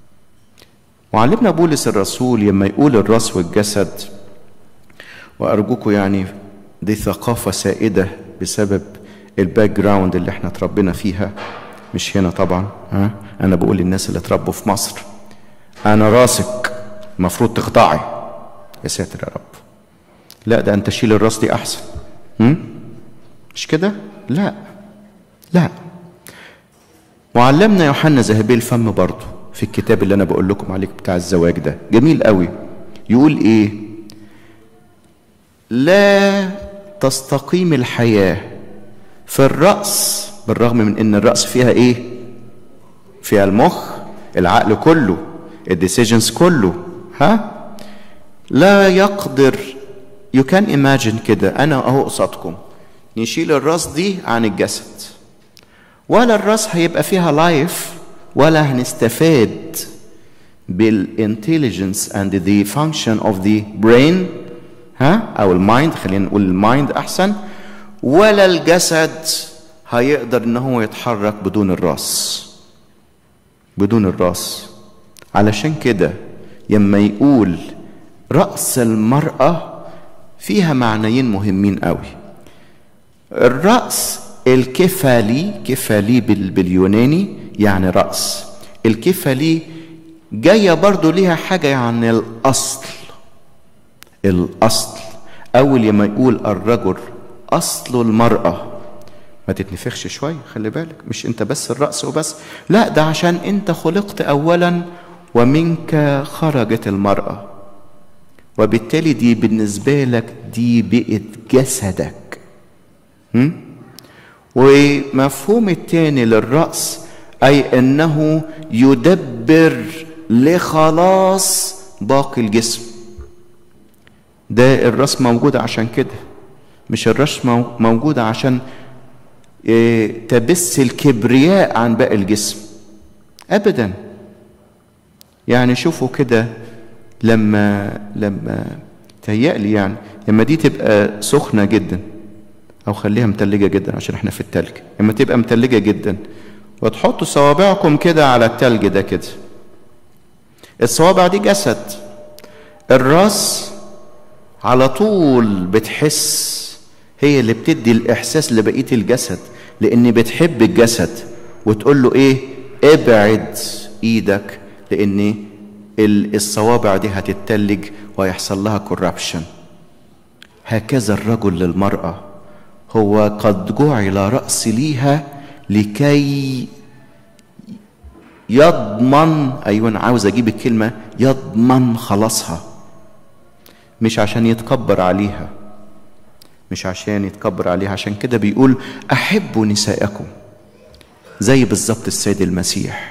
وعلمنا بولس الرسول لما يقول الراس والجسد وارجوكم يعني دي ثقافه سائده بسبب الباك جراوند اللي احنا اتربينا فيها مش هنا طبعا ها انا بقول للناس اللي اتربوا في مصر انا راسك المفروض تخضعي يا ساتر يا رب لا ده انت شيل الراس دي احسن هم؟ مش كده لا لا وعلمنا يوحنا ذهبي الفم برضه في الكتاب اللي انا بقول لكم عليه بتاع الزواج ده جميل قوي يقول ايه لا تستقيم الحياه في الراس بالرغم من ان الراس فيها ايه فيها المخ العقل كله الديسيجنز كله ها لا يقدر يو كان ايماجين كده انا اهو قصادكم نشيل الراس دي عن الجسد ولا الراس هيبقى فيها لايف ولا هنستفاد بالانتليجنس اند ذا فانكشن اوف ذا برين ها او المايند خلينا نقول المايند احسن ولا الجسد هيقدر ان هو يتحرك بدون الراس بدون الراس علشان كده لما يقول راس المراه فيها معنيين مهمين قوي الراس الكفالي كفالي باليوناني يعني راس الكفالي جايه برضو ليها حاجه يعني الاصل الاصل اول لما يقول الرجل اصل المراه ما تتنفخش شويه خلي بالك مش انت بس الراس وبس لا ده عشان انت خلقت اولا ومنك خرجت المراه وبالتالي دي بالنسبه لك دي بقت جسدك م? ومفهوم التاني للراس اي انه يدبر لخلاص باقي الجسم ده الراس موجودة عشان كده مش الراس موجودة عشان تبث الكبرياء عن باقي الجسم ابدا يعني شوفوا كده لما لما تهيألي يعني لما دي تبقى سخنة جدا أو خليها متلجة جدا عشان احنا في التلج لما تبقى متلجة جدا وتحطوا صوابعكم كده على التلج ده كده الصوابع دي جسد الراس على طول بتحس هي اللي بتدي الإحساس لبقية الجسد لأن بتحب الجسد وتقول له إيه ابعد إيدك لأن الصوابع دي هتتلج ويحصل لها كوربشن هكذا الرجل للمرأة هو قد جعل رأس ليها لكي يضمن أيوة أنا عاوز أجيب الكلمة يضمن خلاصها مش عشان يتكبر عليها مش عشان يتكبر عليها عشان كده بيقول أحبوا نساءكم زي بالظبط السيد المسيح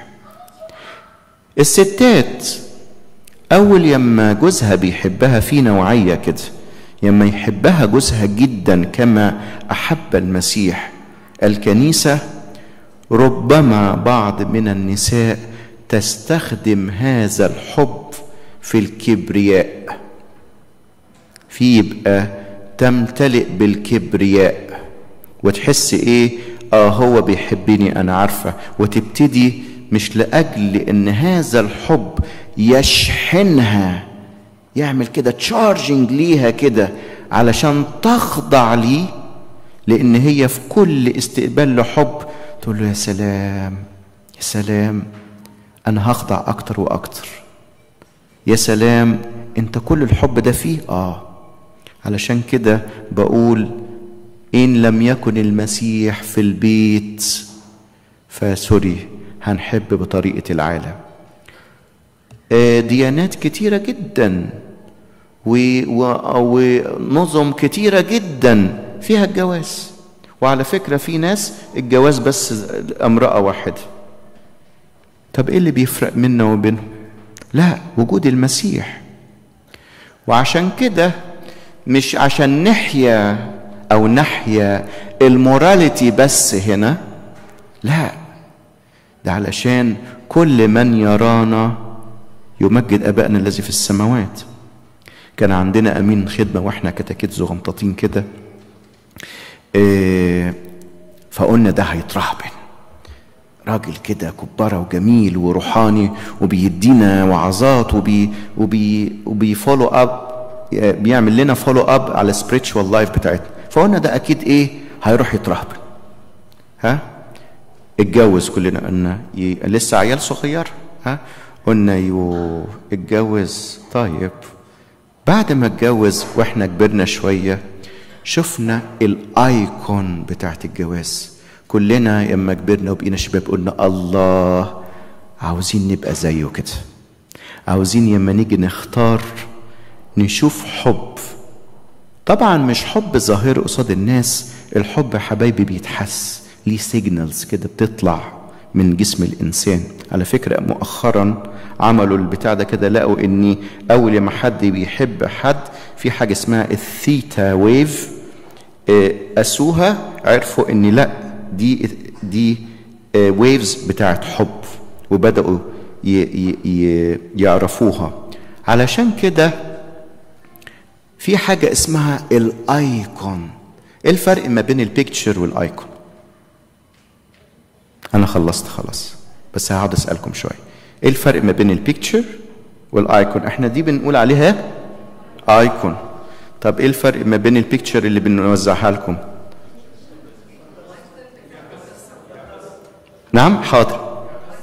الستات أول يما جوزها بيحبها في نوعية كده يما يحبها جوزها جدا كما أحب المسيح الكنيسة ربما بعض من النساء تستخدم هذا الحب في الكبرياء في يبقى تمتلئ بالكبرياء وتحس ايه اه هو بيحبني انا عارفه وتبتدي مش لاجل ان هذا الحب يشحنها يعمل كده تشارجنج ليها كده علشان تخضع لي لان هي في كل استقبال لحب تقول له يا سلام يا سلام انا هخضع اكتر واكتر يا سلام انت كل الحب ده فيه اه علشان كده بقول ان لم يكن المسيح في البيت فسوري هنحب بطريقه العالم ديانات كتيره جدا ونظم كتيره جدا فيها الجواز وعلى فكره في ناس الجواز بس امراه واحده طب ايه اللي بيفرق منا وبينهم لا وجود المسيح وعشان كده مش عشان نحيا او نحيا الموراليتي بس هنا لا ده علشان كل من يرانا يمجد ابائنا الذي في السماوات كان عندنا امين خدمه واحنا كتاكيت زغمطاطين كده إيه فقلنا ده هيترهبن راجل كده كبارة وجميل وروحاني وبيدينا وعظات وبي وبي وبيفولو اب بيعمل لنا فولو اب على السبريتشوال لايف بتاعتنا فقلنا ده اكيد ايه هيروح يترهبن ها اتجوز كلنا قلنا ي... لسه عيال صغير ها قلنا يو اتجوز طيب بعد ما اتجوز واحنا كبرنا شويه شفنا الايكون بتاعت الجواز كلنا لما كبرنا وبقينا شباب قلنا الله عاوزين نبقى زيه كده عاوزين لما نيجي نختار نشوف حب طبعا مش حب ظاهر قصاد الناس الحب يا حبايبي بيتحس ليه سيجنالز كده بتطلع من جسم الانسان على فكره مؤخرا عملوا البتاع ده كده لقوا ان اول ما حد بيحب حد في حاجه اسمها الثيتا ويف قاسوها عرفوا ان لا دي دي ويفز بتاعت حب وبداوا يعرفوها علشان كده في حاجه اسمها الايكون ايه الفرق ما بين البيكتشر والايكون انا خلصت خلاص بس هقعد اسالكم شويه ايه الفرق ما بين البيكتشر والايكون احنا دي بنقول عليها ايكون طب ايه الفرق ما بين البيكتشر اللي بنوزعها لكم نعم حاضر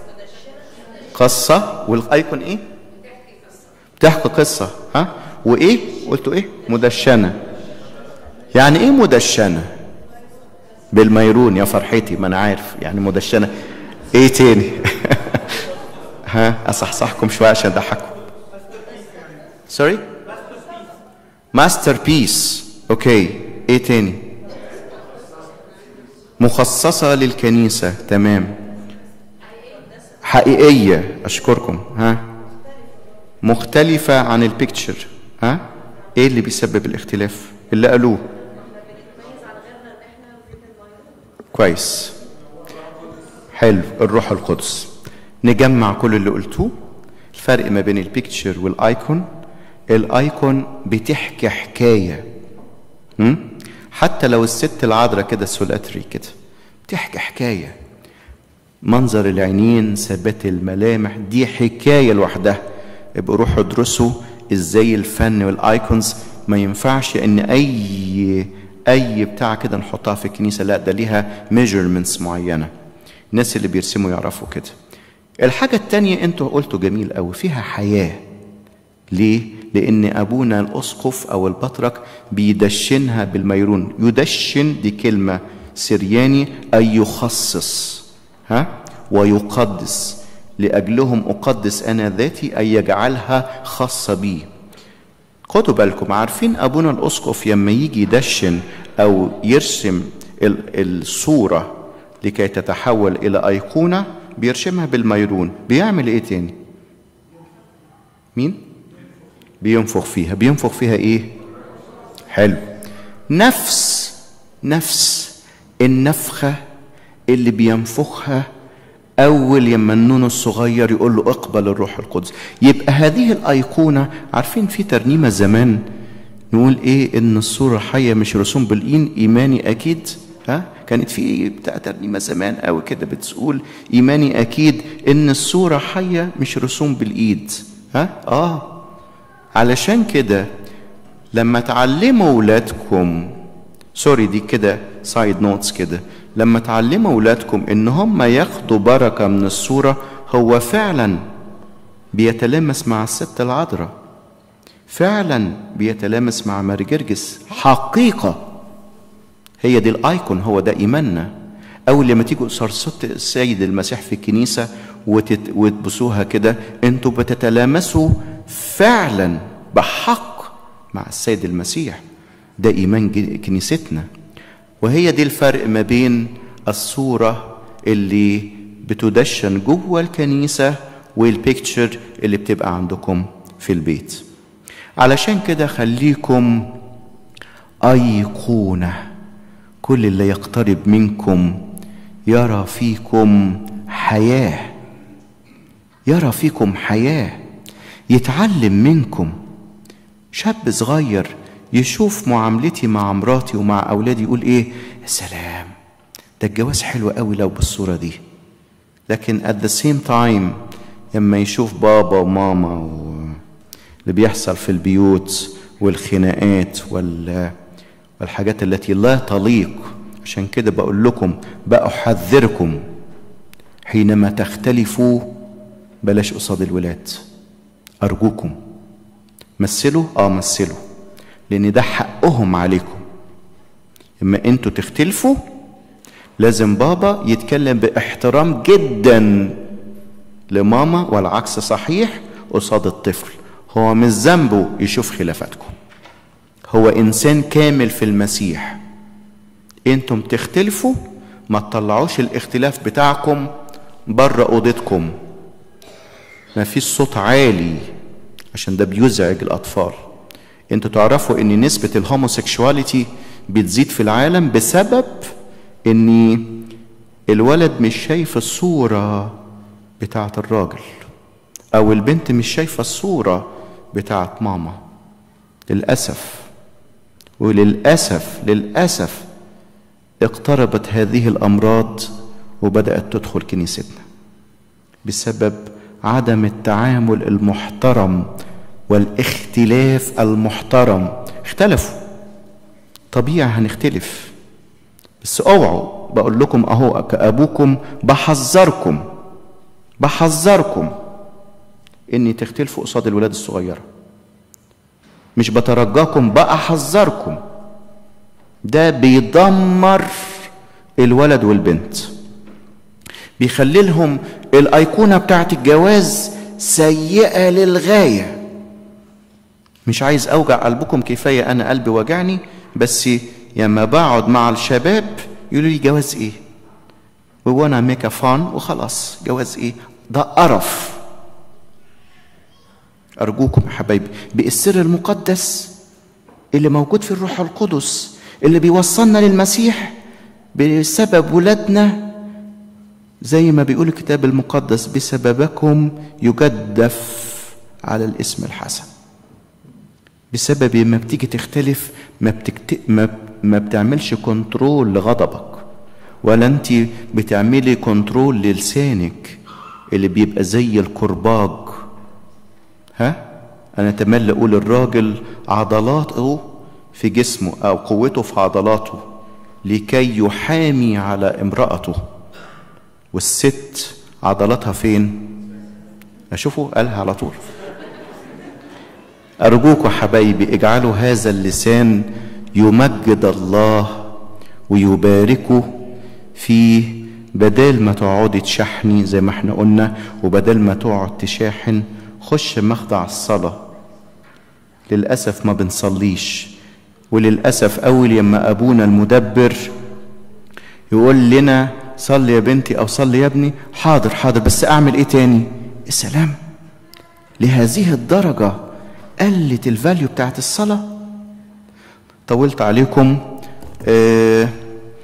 قصة والايكون ايه بتحكي قصة ها وايه قلتوا ايه مدشنة يعني ايه مدشنة بالميرون يا فرحتي ما انا عارف يعني مدشنة ايه تاني ها اصحصحكم شوية عشان اضحككم سوري ماستر بيس اوكي ايه تاني مخصصة للكنيسة تمام حقيقية أشكركم ها مختلفة عن البيكتشر ها إيه اللي بيسبب الاختلاف اللي قالوه كويس حلو الروح القدس نجمع كل اللي قلتوه الفرق ما بين البيكتشر والايكون الايكون بتحكي حكايه م? حتى لو الست العذراء كده سولاتري كده بتحكي حكايه منظر العينين ثبات الملامح دي حكايه لوحدها ابقوا روحوا ادرسوا ازاي الفن والايكونز ما ينفعش ان اي اي بتاع كده نحطها في الكنيسه لا ده ليها ميجرمنتس معينه الناس اللي بيرسموا يعرفوا كده الحاجه التانية انتوا قلتوا جميل قوي فيها حياه ليه لان ابونا الاسقف او البطرك بيدشنها بالميرون يدشن دي كلمه سرياني اي يخصص ها ويقدس لاجلهم اقدس انا ذاتي اي يجعلها خاصه بي خدوا بالكم عارفين ابونا الاسقف لما يجي يدشن او يرسم الصوره لكي تتحول الى ايقونه بيرشمها بالميرون بيعمل ايه تاني مين بينفخ فيها بينفخ فيها ايه حلو نفس نفس النفخه اللي بينفخها أول يما النون الصغير يقول له اقبل الروح القدس يبقى هذه الأيقونة عارفين في ترنيمة زمان نقول إيه إن الصورة حية مش رسوم بالإين إيماني أكيد ها كانت في بتاع ترنيمة زمان قوي كده بتقول إيماني أكيد إن الصورة حية مش رسوم بالإيد ها آه علشان كده لما تعلموا ولادكم سوري دي كده سايد نوتس كده لما تعلموا ولادكم ان هم ياخدوا بركه من الصوره هو فعلا بيتلامس مع الست العذراء فعلا بيتلامس مع ماري جرجس حقيقه هي دي الايكون هو ده ايماننا اول لما تيجوا صرصة السيد المسيح في الكنيسه وتت... وتبصوها كده انتوا بتتلامسوا فعلا بحق مع السيد المسيح ده ايمان كنيستنا وهي دي الفرق ما بين الصوره اللي بتدشن جوه الكنيسه والبيكتشر اللي بتبقى عندكم في البيت علشان كده خليكم ايقونه كل اللي يقترب منكم يرى فيكم حياه يرى فيكم حياه يتعلم منكم شاب صغير يشوف معاملتي مع مراتي ومع اولادي يقول ايه يا سلام ده الجواز حلو قوي لو بالصوره دي لكن at the same time لما يشوف بابا وماما و... اللي بيحصل في البيوت والخناقات وال... والحاجات التي لا تليق عشان كده بقول لكم بأحذركم حينما تختلفوا بلاش قصاد الولاد أرجوكم مثلوا اه مثلوا لأن ده حقهم عليكم إما أنتوا تختلفوا لازم بابا يتكلم باحترام جدا لماما والعكس صحيح قصاد الطفل هو مش ذنبه يشوف خلافاتكم هو انسان كامل في المسيح انتم تختلفوا ما تطلعوش الاختلاف بتاعكم بره اوضتكم ما فيش صوت عالي عشان ده بيزعج الاطفال انتوا تعرفوا ان نسبة الهوموسيكشواليتي بتزيد في العالم بسبب ان الولد مش شايف الصورة بتاعة الراجل او البنت مش شايفة الصورة بتاعة ماما للأسف وللأسف للأسف اقتربت هذه الأمراض وبدأت تدخل كنيستنا بسبب عدم التعامل المحترم والاختلاف المحترم اختلفوا طبيعي هنختلف بس اوعوا بقول لكم اهو كابوكم بحذركم بحذركم اني تختلفوا قصاد الولاد الصغيره مش بترجاكم بأحذركم ده بيدمر الولد والبنت بيخلي لهم الأيقونة بتاعت الجواز سيئة للغاية مش عايز أوجع قلبكم كفاية أنا قلبي وجعني بس لما بقعد مع الشباب يقولوا لي جواز إيه وانا ميك فان وخلاص جواز إيه ده قرف أرجوكم يا حبايبي بالسر المقدس اللي موجود في الروح القدس اللي بيوصلنا للمسيح بسبب ولادنا زي ما بيقول الكتاب المقدس بسببكم يجدف على الاسم الحسن بسبب ما بتيجي تختلف ما, بتكت... ما... ما بتعملش كنترول لغضبك ولا انت بتعملي كنترول للسانك اللي بيبقى زي الكرباج ها انا تملي اقول الراجل عضلاته في جسمه او قوته في عضلاته لكي يحامي على امرأته والست عضلاتها فين اشوفه قالها على طول ارجوكوا حبايبي اجعلوا هذا اللسان يمجد الله ويباركه فيه بدل ما تقعدي تشحني زي ما احنا قلنا وبدل ما تقعد تشاحن خش مخضع الصلاة للأسف ما بنصليش وللأسف أول يما أبونا المدبر يقول لنا صلي يا بنتي أو صلي يا ابني حاضر حاضر بس أعمل إيه تاني السلام لهذه الدرجة قلت الفاليو بتاعت الصلاة طولت عليكم آه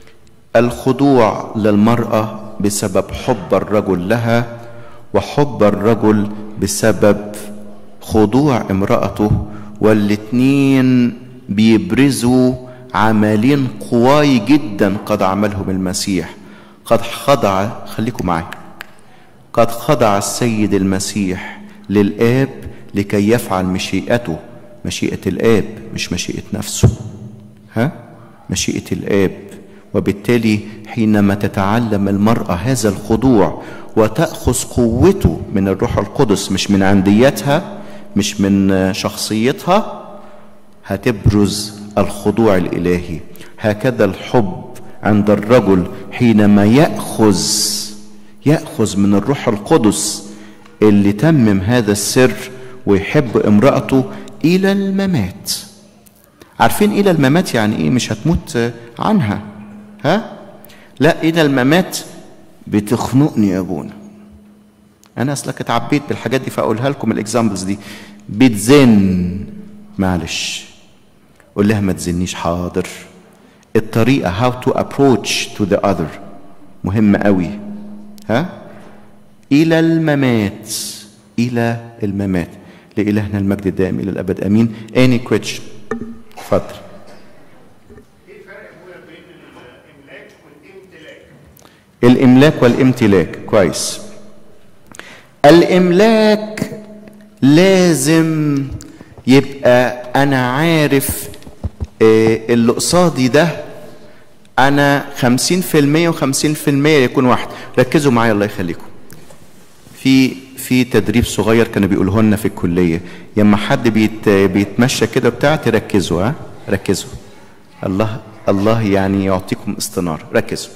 الخضوع للمراه بسبب حب الرجل لها وحب الرجل بسبب خضوع امراته والاتنين بيبرزوا عملين قواي جدا قد عملهم المسيح قد خضع خليكم معي قد خضع السيد المسيح للآب لكي يفعل مشيئته مشيئة الآب مش مشيئة نفسه ها مشيئة الآب وبالتالي حينما تتعلم المرأة هذا الخضوع وتأخذ قوته من الروح القدس مش من عنديتها مش من شخصيتها هتبرز الخضوع الإلهي هكذا الحب عند الرجل حينما يأخذ يأخذ من الروح القدس اللي تمم هذا السر ويحب امرأته إلى الممات عارفين إلى الممات يعني إيه مش هتموت عنها ها لا إلى الممات بتخنقني يا ابونا أنا أصلك اتعبيت بالحاجات دي فأقولها لكم الإكزامبلز دي بتزن معلش قول لها ما تزنيش حاضر الطريقة how to approach to the other مهمة قوي ها إلى الممات إلى الممات لإلهنا المجد الدائم إلى الأبد أمين any question اتفضل ايه الفرق هو بين الاملاك والامتلاك؟ الإملاك والامتلاك كويس الإملاك لازم يبقى أنا عارف آه، اللي قصادي ده أنا خمسين في المية وخمسين في المية يكون واحد ركزوا معايا الله يخليكم في في تدريب صغير كانوا بيقولوه لنا في الكليه لما حد بيت بيتمشى كده بتاع تركزوا ها ركزوا الله الله يعني يعطيكم استناره ركزوا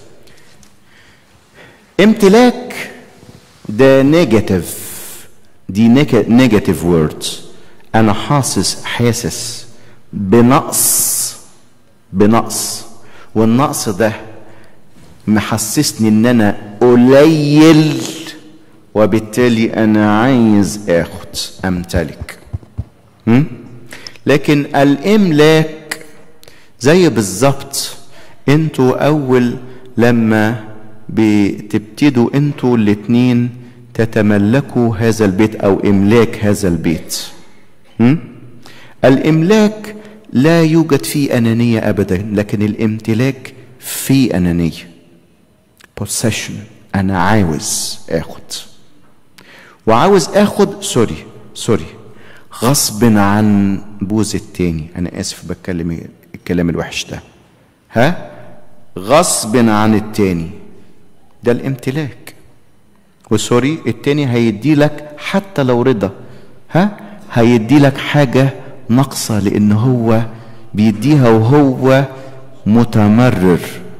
امتلاك ده نيجاتيف دي نيجاتيف ووردز انا حاسس حاسس بنقص بنقص والنقص ده محسسني ان انا قليل وبالتالي انا عايز اخد امتلك هم؟ لكن الاملاك زي بالظبط انتوا اول لما بتبتدوا انتوا الاتنين تتملكوا هذا البيت او املاك هذا البيت هم؟ الاملاك لا يوجد فيه انانيه ابدا لكن الامتلاك فيه انانيه possession انا عاوز اخد وعاوز اخد سوري سوري غصب عن بوز التاني انا اسف بتكلم الكلام الوحش ده ها غصب عن التاني ده الامتلاك وسوري التاني هيدي لك حتى لو رضا ها هيدي لك حاجة ناقصة لأن هو بيديها وهو متمرر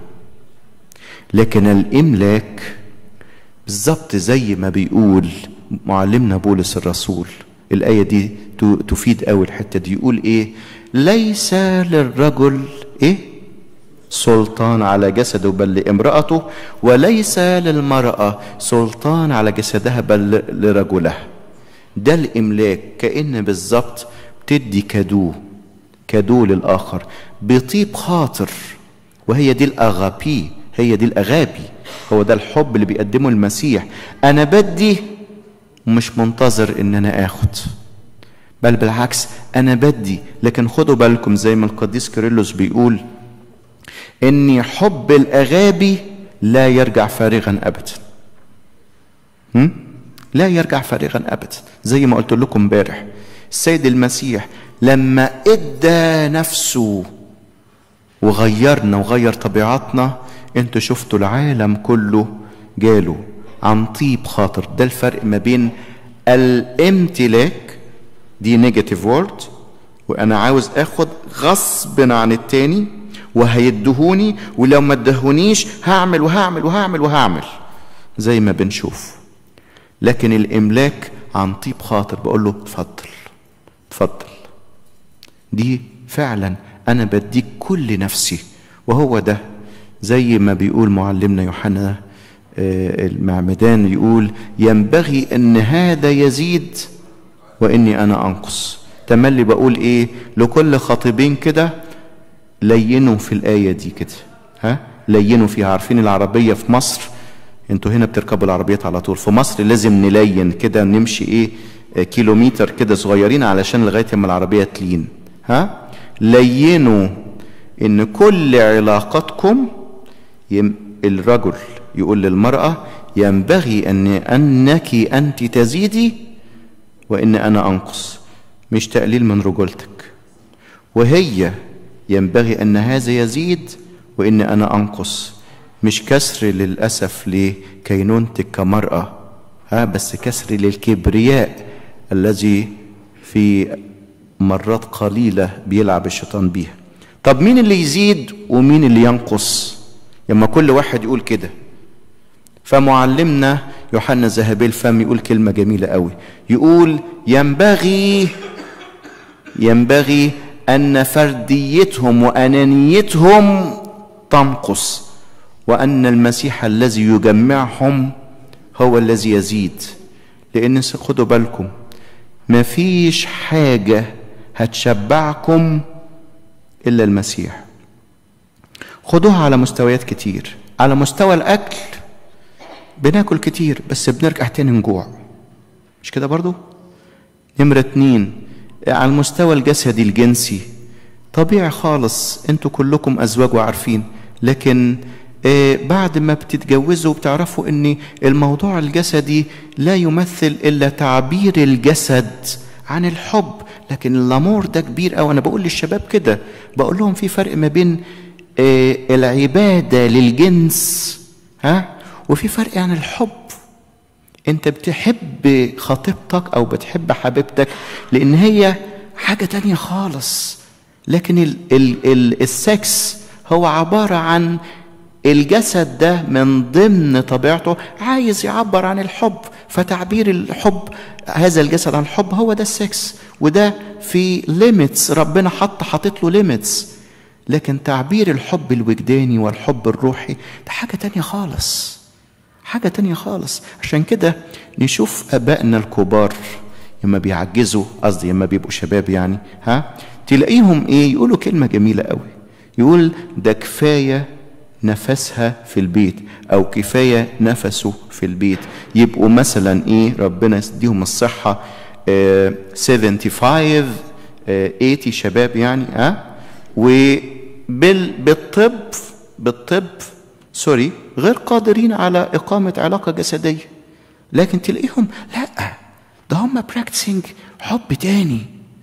لكن الإملاك بالظبط زي ما بيقول معلمنا بولس الرسول الآية دي تفيد أوي الحتة دي يقول إيه ليس للرجل إيه سلطان على جسده بل لامرأته وليس للمرأة سلطان على جسدها بل لرجلها ده الإملاك كأن بالظبط بتدي كادو كادو للآخر بطيب خاطر وهي دي الأغابي هي دي الأغابي هو ده الحب اللي بيقدمه المسيح أنا بدي ومش منتظر إن أنا آخد بل بالعكس أنا بدي لكن خدوا بالكم زي ما القديس كيرلس بيقول إن حب الأغابي لا يرجع فارغا أبدا هم؟ لا يرجع فارغا أبدا زي ما قلت لكم امبارح السيد المسيح لما ادى نفسه وغيرنا وغير طبيعتنا انتوا شفتوا العالم كله جاله عن طيب خاطر ده الفرق ما بين الامتلاك دي نيجاتيف وورد وانا عاوز اخد غصب عن التاني وهيدهوني ولو ما ادهونيش هعمل وهعمل وهعمل وهعمل زي ما بنشوف لكن الاملاك عن طيب خاطر بقول له اتفضل اتفضل دي فعلا انا بديك كل نفسي وهو ده زي ما بيقول معلمنا يوحنا المعمدان يقول ينبغي ان هذا يزيد واني انا انقص تملي بقول ايه لكل خاطبين كده لينوا في الايه دي كده ها لينوا فيها عارفين العربيه في مصر انتوا هنا بتركبوا العربيات على طول في مصر لازم نلين كده نمشي ايه آه، كيلومتر كده صغيرين علشان لغايه ما العربيه تلين ها لينوا ان كل علاقاتكم يم الرجل يقول للمراه ينبغي ان انك انت تزيدي وان انا انقص مش تقليل من رجولتك وهي ينبغي ان هذا يزيد وان انا انقص مش كسر للاسف لكينونتك كمراه ها بس كسر للكبرياء الذي في مرات قليله بيلعب الشيطان بيها طب مين اللي يزيد ومين اللي ينقص لما كل واحد يقول كده فمعلمنا يوحنا ذهبي الفم يقول كلمه جميله قوي يقول ينبغي ينبغي ان فرديتهم وانانيتهم تنقص وان المسيح الذي يجمعهم هو الذي يزيد لان خدوا بالكم مفيش حاجه هتشبعكم الا المسيح خدوها على مستويات كتير على مستوى الاكل بناكل كتير بس بنرجع تاني نجوع مش كده برضو نمرة اتنين على المستوى الجسدي الجنسي طبيعي خالص انتوا كلكم ازواج وعارفين لكن آه بعد ما بتتجوزوا بتعرفوا ان الموضوع الجسدي لا يمثل الا تعبير الجسد عن الحب لكن الامور ده كبير قوي انا بقول للشباب كده بقول لهم في فرق ما بين آه العباده للجنس ها وفي فرق عن الحب انت بتحب خطيبتك او بتحب حبيبتك لان هي حاجة تانية خالص لكن ال ال ال السكس هو عبارة عن الجسد ده من ضمن طبيعته عايز يعبر عن الحب فتعبير الحب هذا الجسد عن الحب هو ده السكس وده في ليميتس ربنا حط حاطط له ليميتس لكن تعبير الحب الوجداني والحب الروحي ده حاجة تانية خالص حاجة تانية خالص عشان كده نشوف أبائنا الكبار لما بيعجزوا قصدي لما بيبقوا شباب يعني ها تلاقيهم ايه يقولوا كلمة جميلة قوي يقول ده كفاية نفسها في البيت او كفاية نفسه في البيت يبقوا مثلا ايه ربنا يديهم الصحة آه 75 آه 80 شباب يعني ها وبالطب بالطب سوري غير قادرين على إقامة علاقة جسدية لكن تلاقيهم لا ده هم براكتسنج حب تاني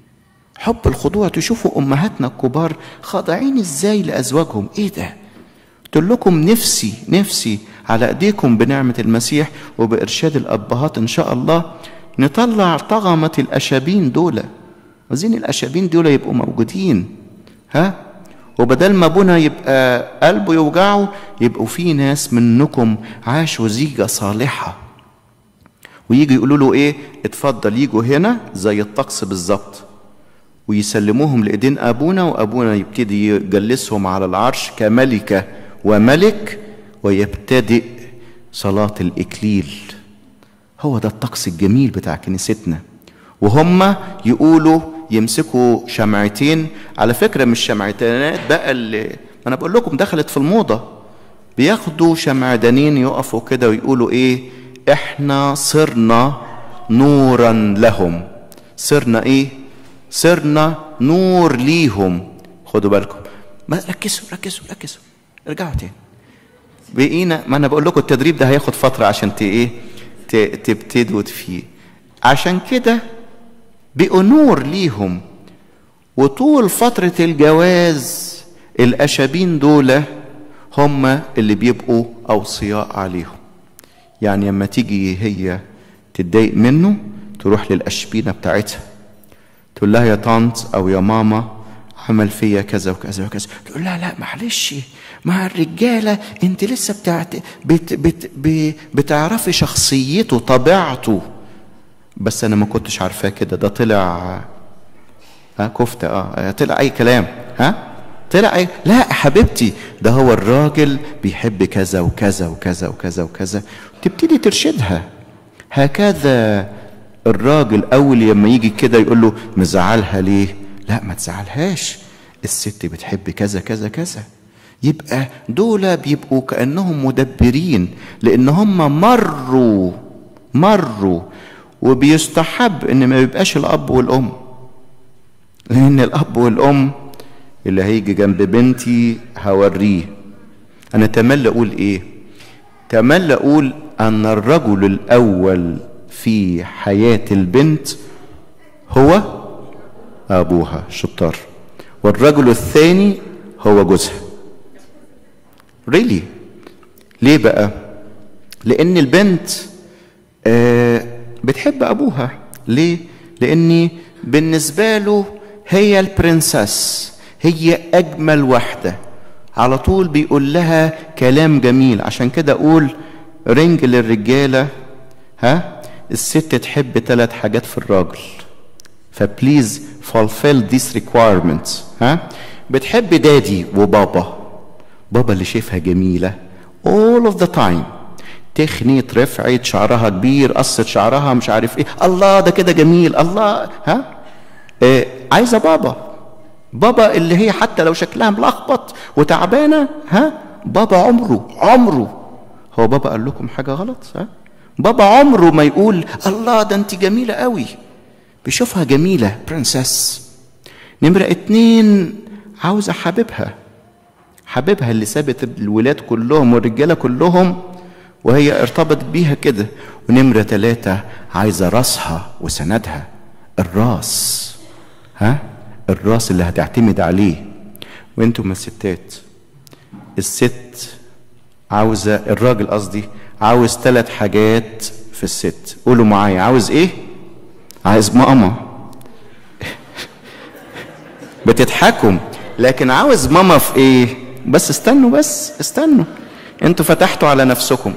حب الخضوع تشوفوا أمهاتنا الكبار خاضعين إزاي لأزواجهم إيه ده قلت لكم نفسي نفسي على أيديكم بنعمة المسيح وبإرشاد الأبهات إن شاء الله نطلع طغمة الأشابين دول عايزين الأشابين دول يبقوا موجودين ها وبدل ما ابونا يبقى قلبه يوجعه يبقوا في ناس منكم عاشوا زيجة صالحة ويجي يقولوا له ايه اتفضل يجوا هنا زي الطقس بالظبط ويسلموهم لايدين ابونا وابونا يبتدي يجلسهم على العرش كملكة وملك ويبتدئ صلاة الإكليل هو ده الطقس الجميل بتاع كنيستنا وهم يقولوا يمسكوا شمعتين على فكرة مش شمعتينات بقى اللي أنا بقول لكم دخلت في الموضة بياخدوا شمعدانين يقفوا كده ويقولوا إيه إحنا صرنا نورا لهم صرنا إيه صرنا نور ليهم خدوا بالكم ما ركزوا ركزوا ركزوا ارجعوا تاني بقينا ما انا بقول لكم التدريب ده هياخد فتره عشان ت ايه تبتدوا فيه عشان كده بقوا نور ليهم وطول فترة الجواز الأشابين دول هم اللي بيبقوا أوصياء عليهم يعني لما تيجي هي تتضايق منه تروح للأشبينة بتاعتها تقول لها يا طنط أو يا ماما عمل فيا كذا وكذا وكذا تقول لها لا معلش مع الرجالة انت لسه بتاعت بت بت بت بتعرفي شخصيته طبيعته بس انا ما كنتش عارفاه كده ده طلع ها كفته اه طلع اي كلام ها طلع اي لا حبيبتي ده هو الراجل بيحب كذا وكذا وكذا وكذا وكذا تبتدي ترشدها هكذا الراجل اول لما يجي كده يقول له مزعلها ليه لا ما تزعلهاش الست بتحب كذا كذا كذا يبقى دول بيبقوا كانهم مدبرين لان هم مروا مروا وبيستحب ان ما يبقاش الاب والام لان الاب والام اللي هيجي جنب بنتي هوريه انا تملي اقول ايه تملي اقول ان الرجل الاول في حياه البنت هو ابوها شطار والرجل الثاني هو جوزها ريلي really. ليه بقى لان البنت آه بتحب ابوها ليه لاني بالنسبه له هي البرنسس هي اجمل واحده على طول بيقول لها كلام جميل عشان كده اقول رنج للرجاله ها الست تحب ثلاث حاجات في الراجل فبليز fulfill these requirements ها بتحب دادي وبابا بابا اللي شايفها جميله all of the time تخنيت رفعت شعرها كبير قصت شعرها مش عارف ايه الله ده كده جميل الله ها آه عايزه بابا بابا اللي هي حتى لو شكلها ملخبط وتعبانه ها بابا عمره عمره هو بابا قال لكم حاجه غلط ها بابا عمره ما يقول الله ده انت جميله قوي بيشوفها جميله برنسس نمره اتنين عاوزه حبيبها حبيبها اللي سابت الولاد كلهم والرجاله كلهم وهي ارتبطت بيها كده ونمرة ثلاثة عايزة راسها وسندها الراس ها الراس اللي هتعتمد عليه وانتم الستات الست عاوزة الراجل قصدي عاوز ثلاث حاجات في الست قولوا معايا عاوز ايه عايز ماما بتضحكوا لكن عاوز ماما في ايه بس استنوا بس استنوا انتوا فتحتوا على نفسكم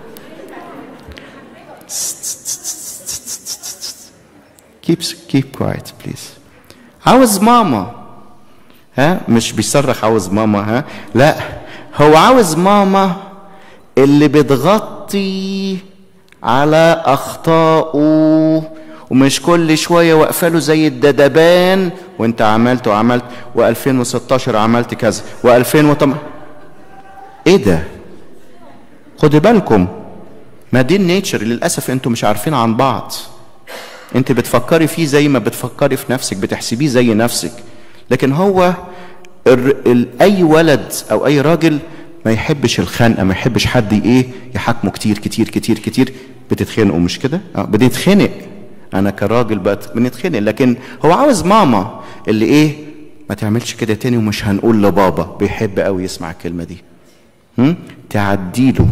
keep keep quiet please عاوز ماما ها مش بيصرخ عاوز ماما ها لا هو عاوز ماما اللي بتغطي على اخطائه ومش كل شويه واقفه له زي الددبان وانت عملت وعملت و2016 عملت كذا و2008 ايه ده خدوا بالكم ما دي النيتشر للاسف انتوا مش عارفين عن بعض انت بتفكري فيه زي ما بتفكري في نفسك بتحسبيه زي نفسك لكن هو ال ال اي ولد او اي راجل ما يحبش الخنقه ما يحبش حد ايه يحاكمه كتير كتير كتير كتير بتتخنقوا مش كده اه بنتخنق انا كراجل بقت بنتخنق لكن هو عاوز ماما اللي ايه ما تعملش كده تاني ومش هنقول لبابا بيحب قوي يسمع الكلمه دي هم؟ تعديله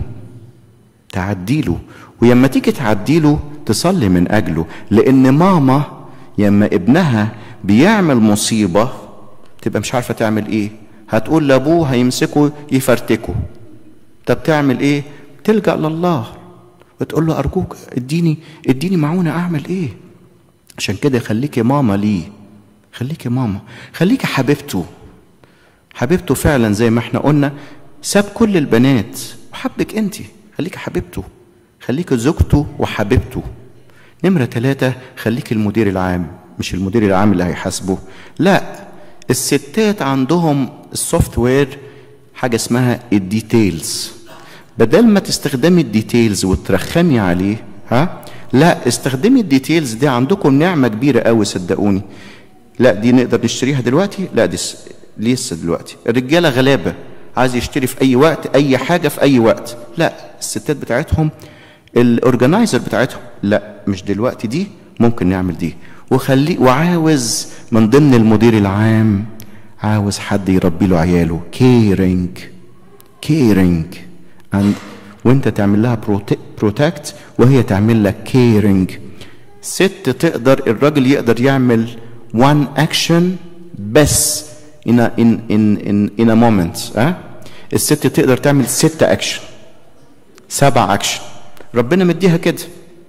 تعديله ويما تيجي تعديله تصلي من اجله لان ماما يما ابنها بيعمل مصيبه تبقى مش عارفه تعمل ايه هتقول لابوه هيمسكه يفرتكه طب تعمل ايه تلجا لله وتقول له ارجوك اديني اديني معونه اعمل ايه عشان كده خليكي ماما ليه خليكي ماما خليكي حبيبته حبيبته فعلا زي ما احنا قلنا ساب كل البنات وحبك انت خليكي حبيبته خليكي زوجته وحبيبته نمرة ثلاثة خليك المدير العام مش المدير العام اللي هيحاسبه لا الستات عندهم السوفت وير حاجة اسمها الديتيلز بدل ما تستخدمي الديتيلز وترخمي عليه ها لا استخدمي الديتيلز دي عندكم نعمة كبيرة قوي صدقوني لا دي نقدر نشتريها دلوقتي لا دي لسه دلوقتي الرجالة غلابة عايز يشتري في اي وقت اي حاجة في اي وقت لا الستات بتاعتهم الاورجنايزر بتاعتهم لا مش دلوقتي دي ممكن نعمل دي وخليه وعاوز من ضمن المدير العام عاوز حد يربي له عياله كيرنج كيرنج and وانت تعمل لها بروتكت وهي تعمل لك كيرنج ست تقدر الراجل يقدر يعمل one action بس in a, in in in in a moment ها الست تقدر تعمل ستة اكشن سبع اكشن ربنا مديها كده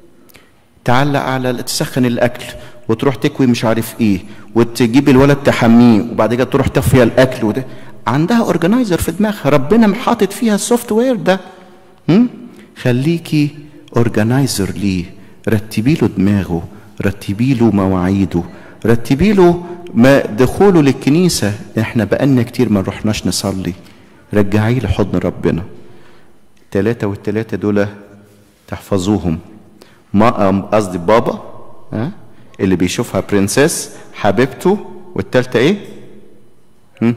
تعلق على تسخن الاكل وتروح تكوي مش عارف ايه وتجيب الولد تحميه وبعد كده تروح تفيا الاكل وده عندها اورجنايزر في دماغها ربنا حاطط فيها السوفت وير ده هم؟ خليكي اورجنايزر ليه رتبي له دماغه رتبي له مواعيده رتبي له ما دخوله للكنيسه احنا بقالنا كتير ما رحناش نصلي رجعيه لحضن ربنا التلاتة والتلاتة دول تحفظوهم ما أم- قصدي بابا ها اللي بيشوفها برنسيس حبيبته والتالتة ايه؟ هم؟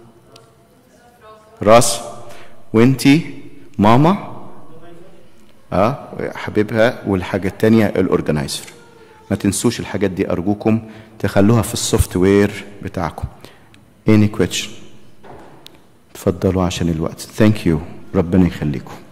راس وانتي ماما اه حبيبها والحاجة التانية الاورجنايزر ما تنسوش الحاجات دي ارجوكم تخلوها في السوفت وير بتاعكم any question اتفضلوا عشان الوقت ثانك يو ربنا يخليكم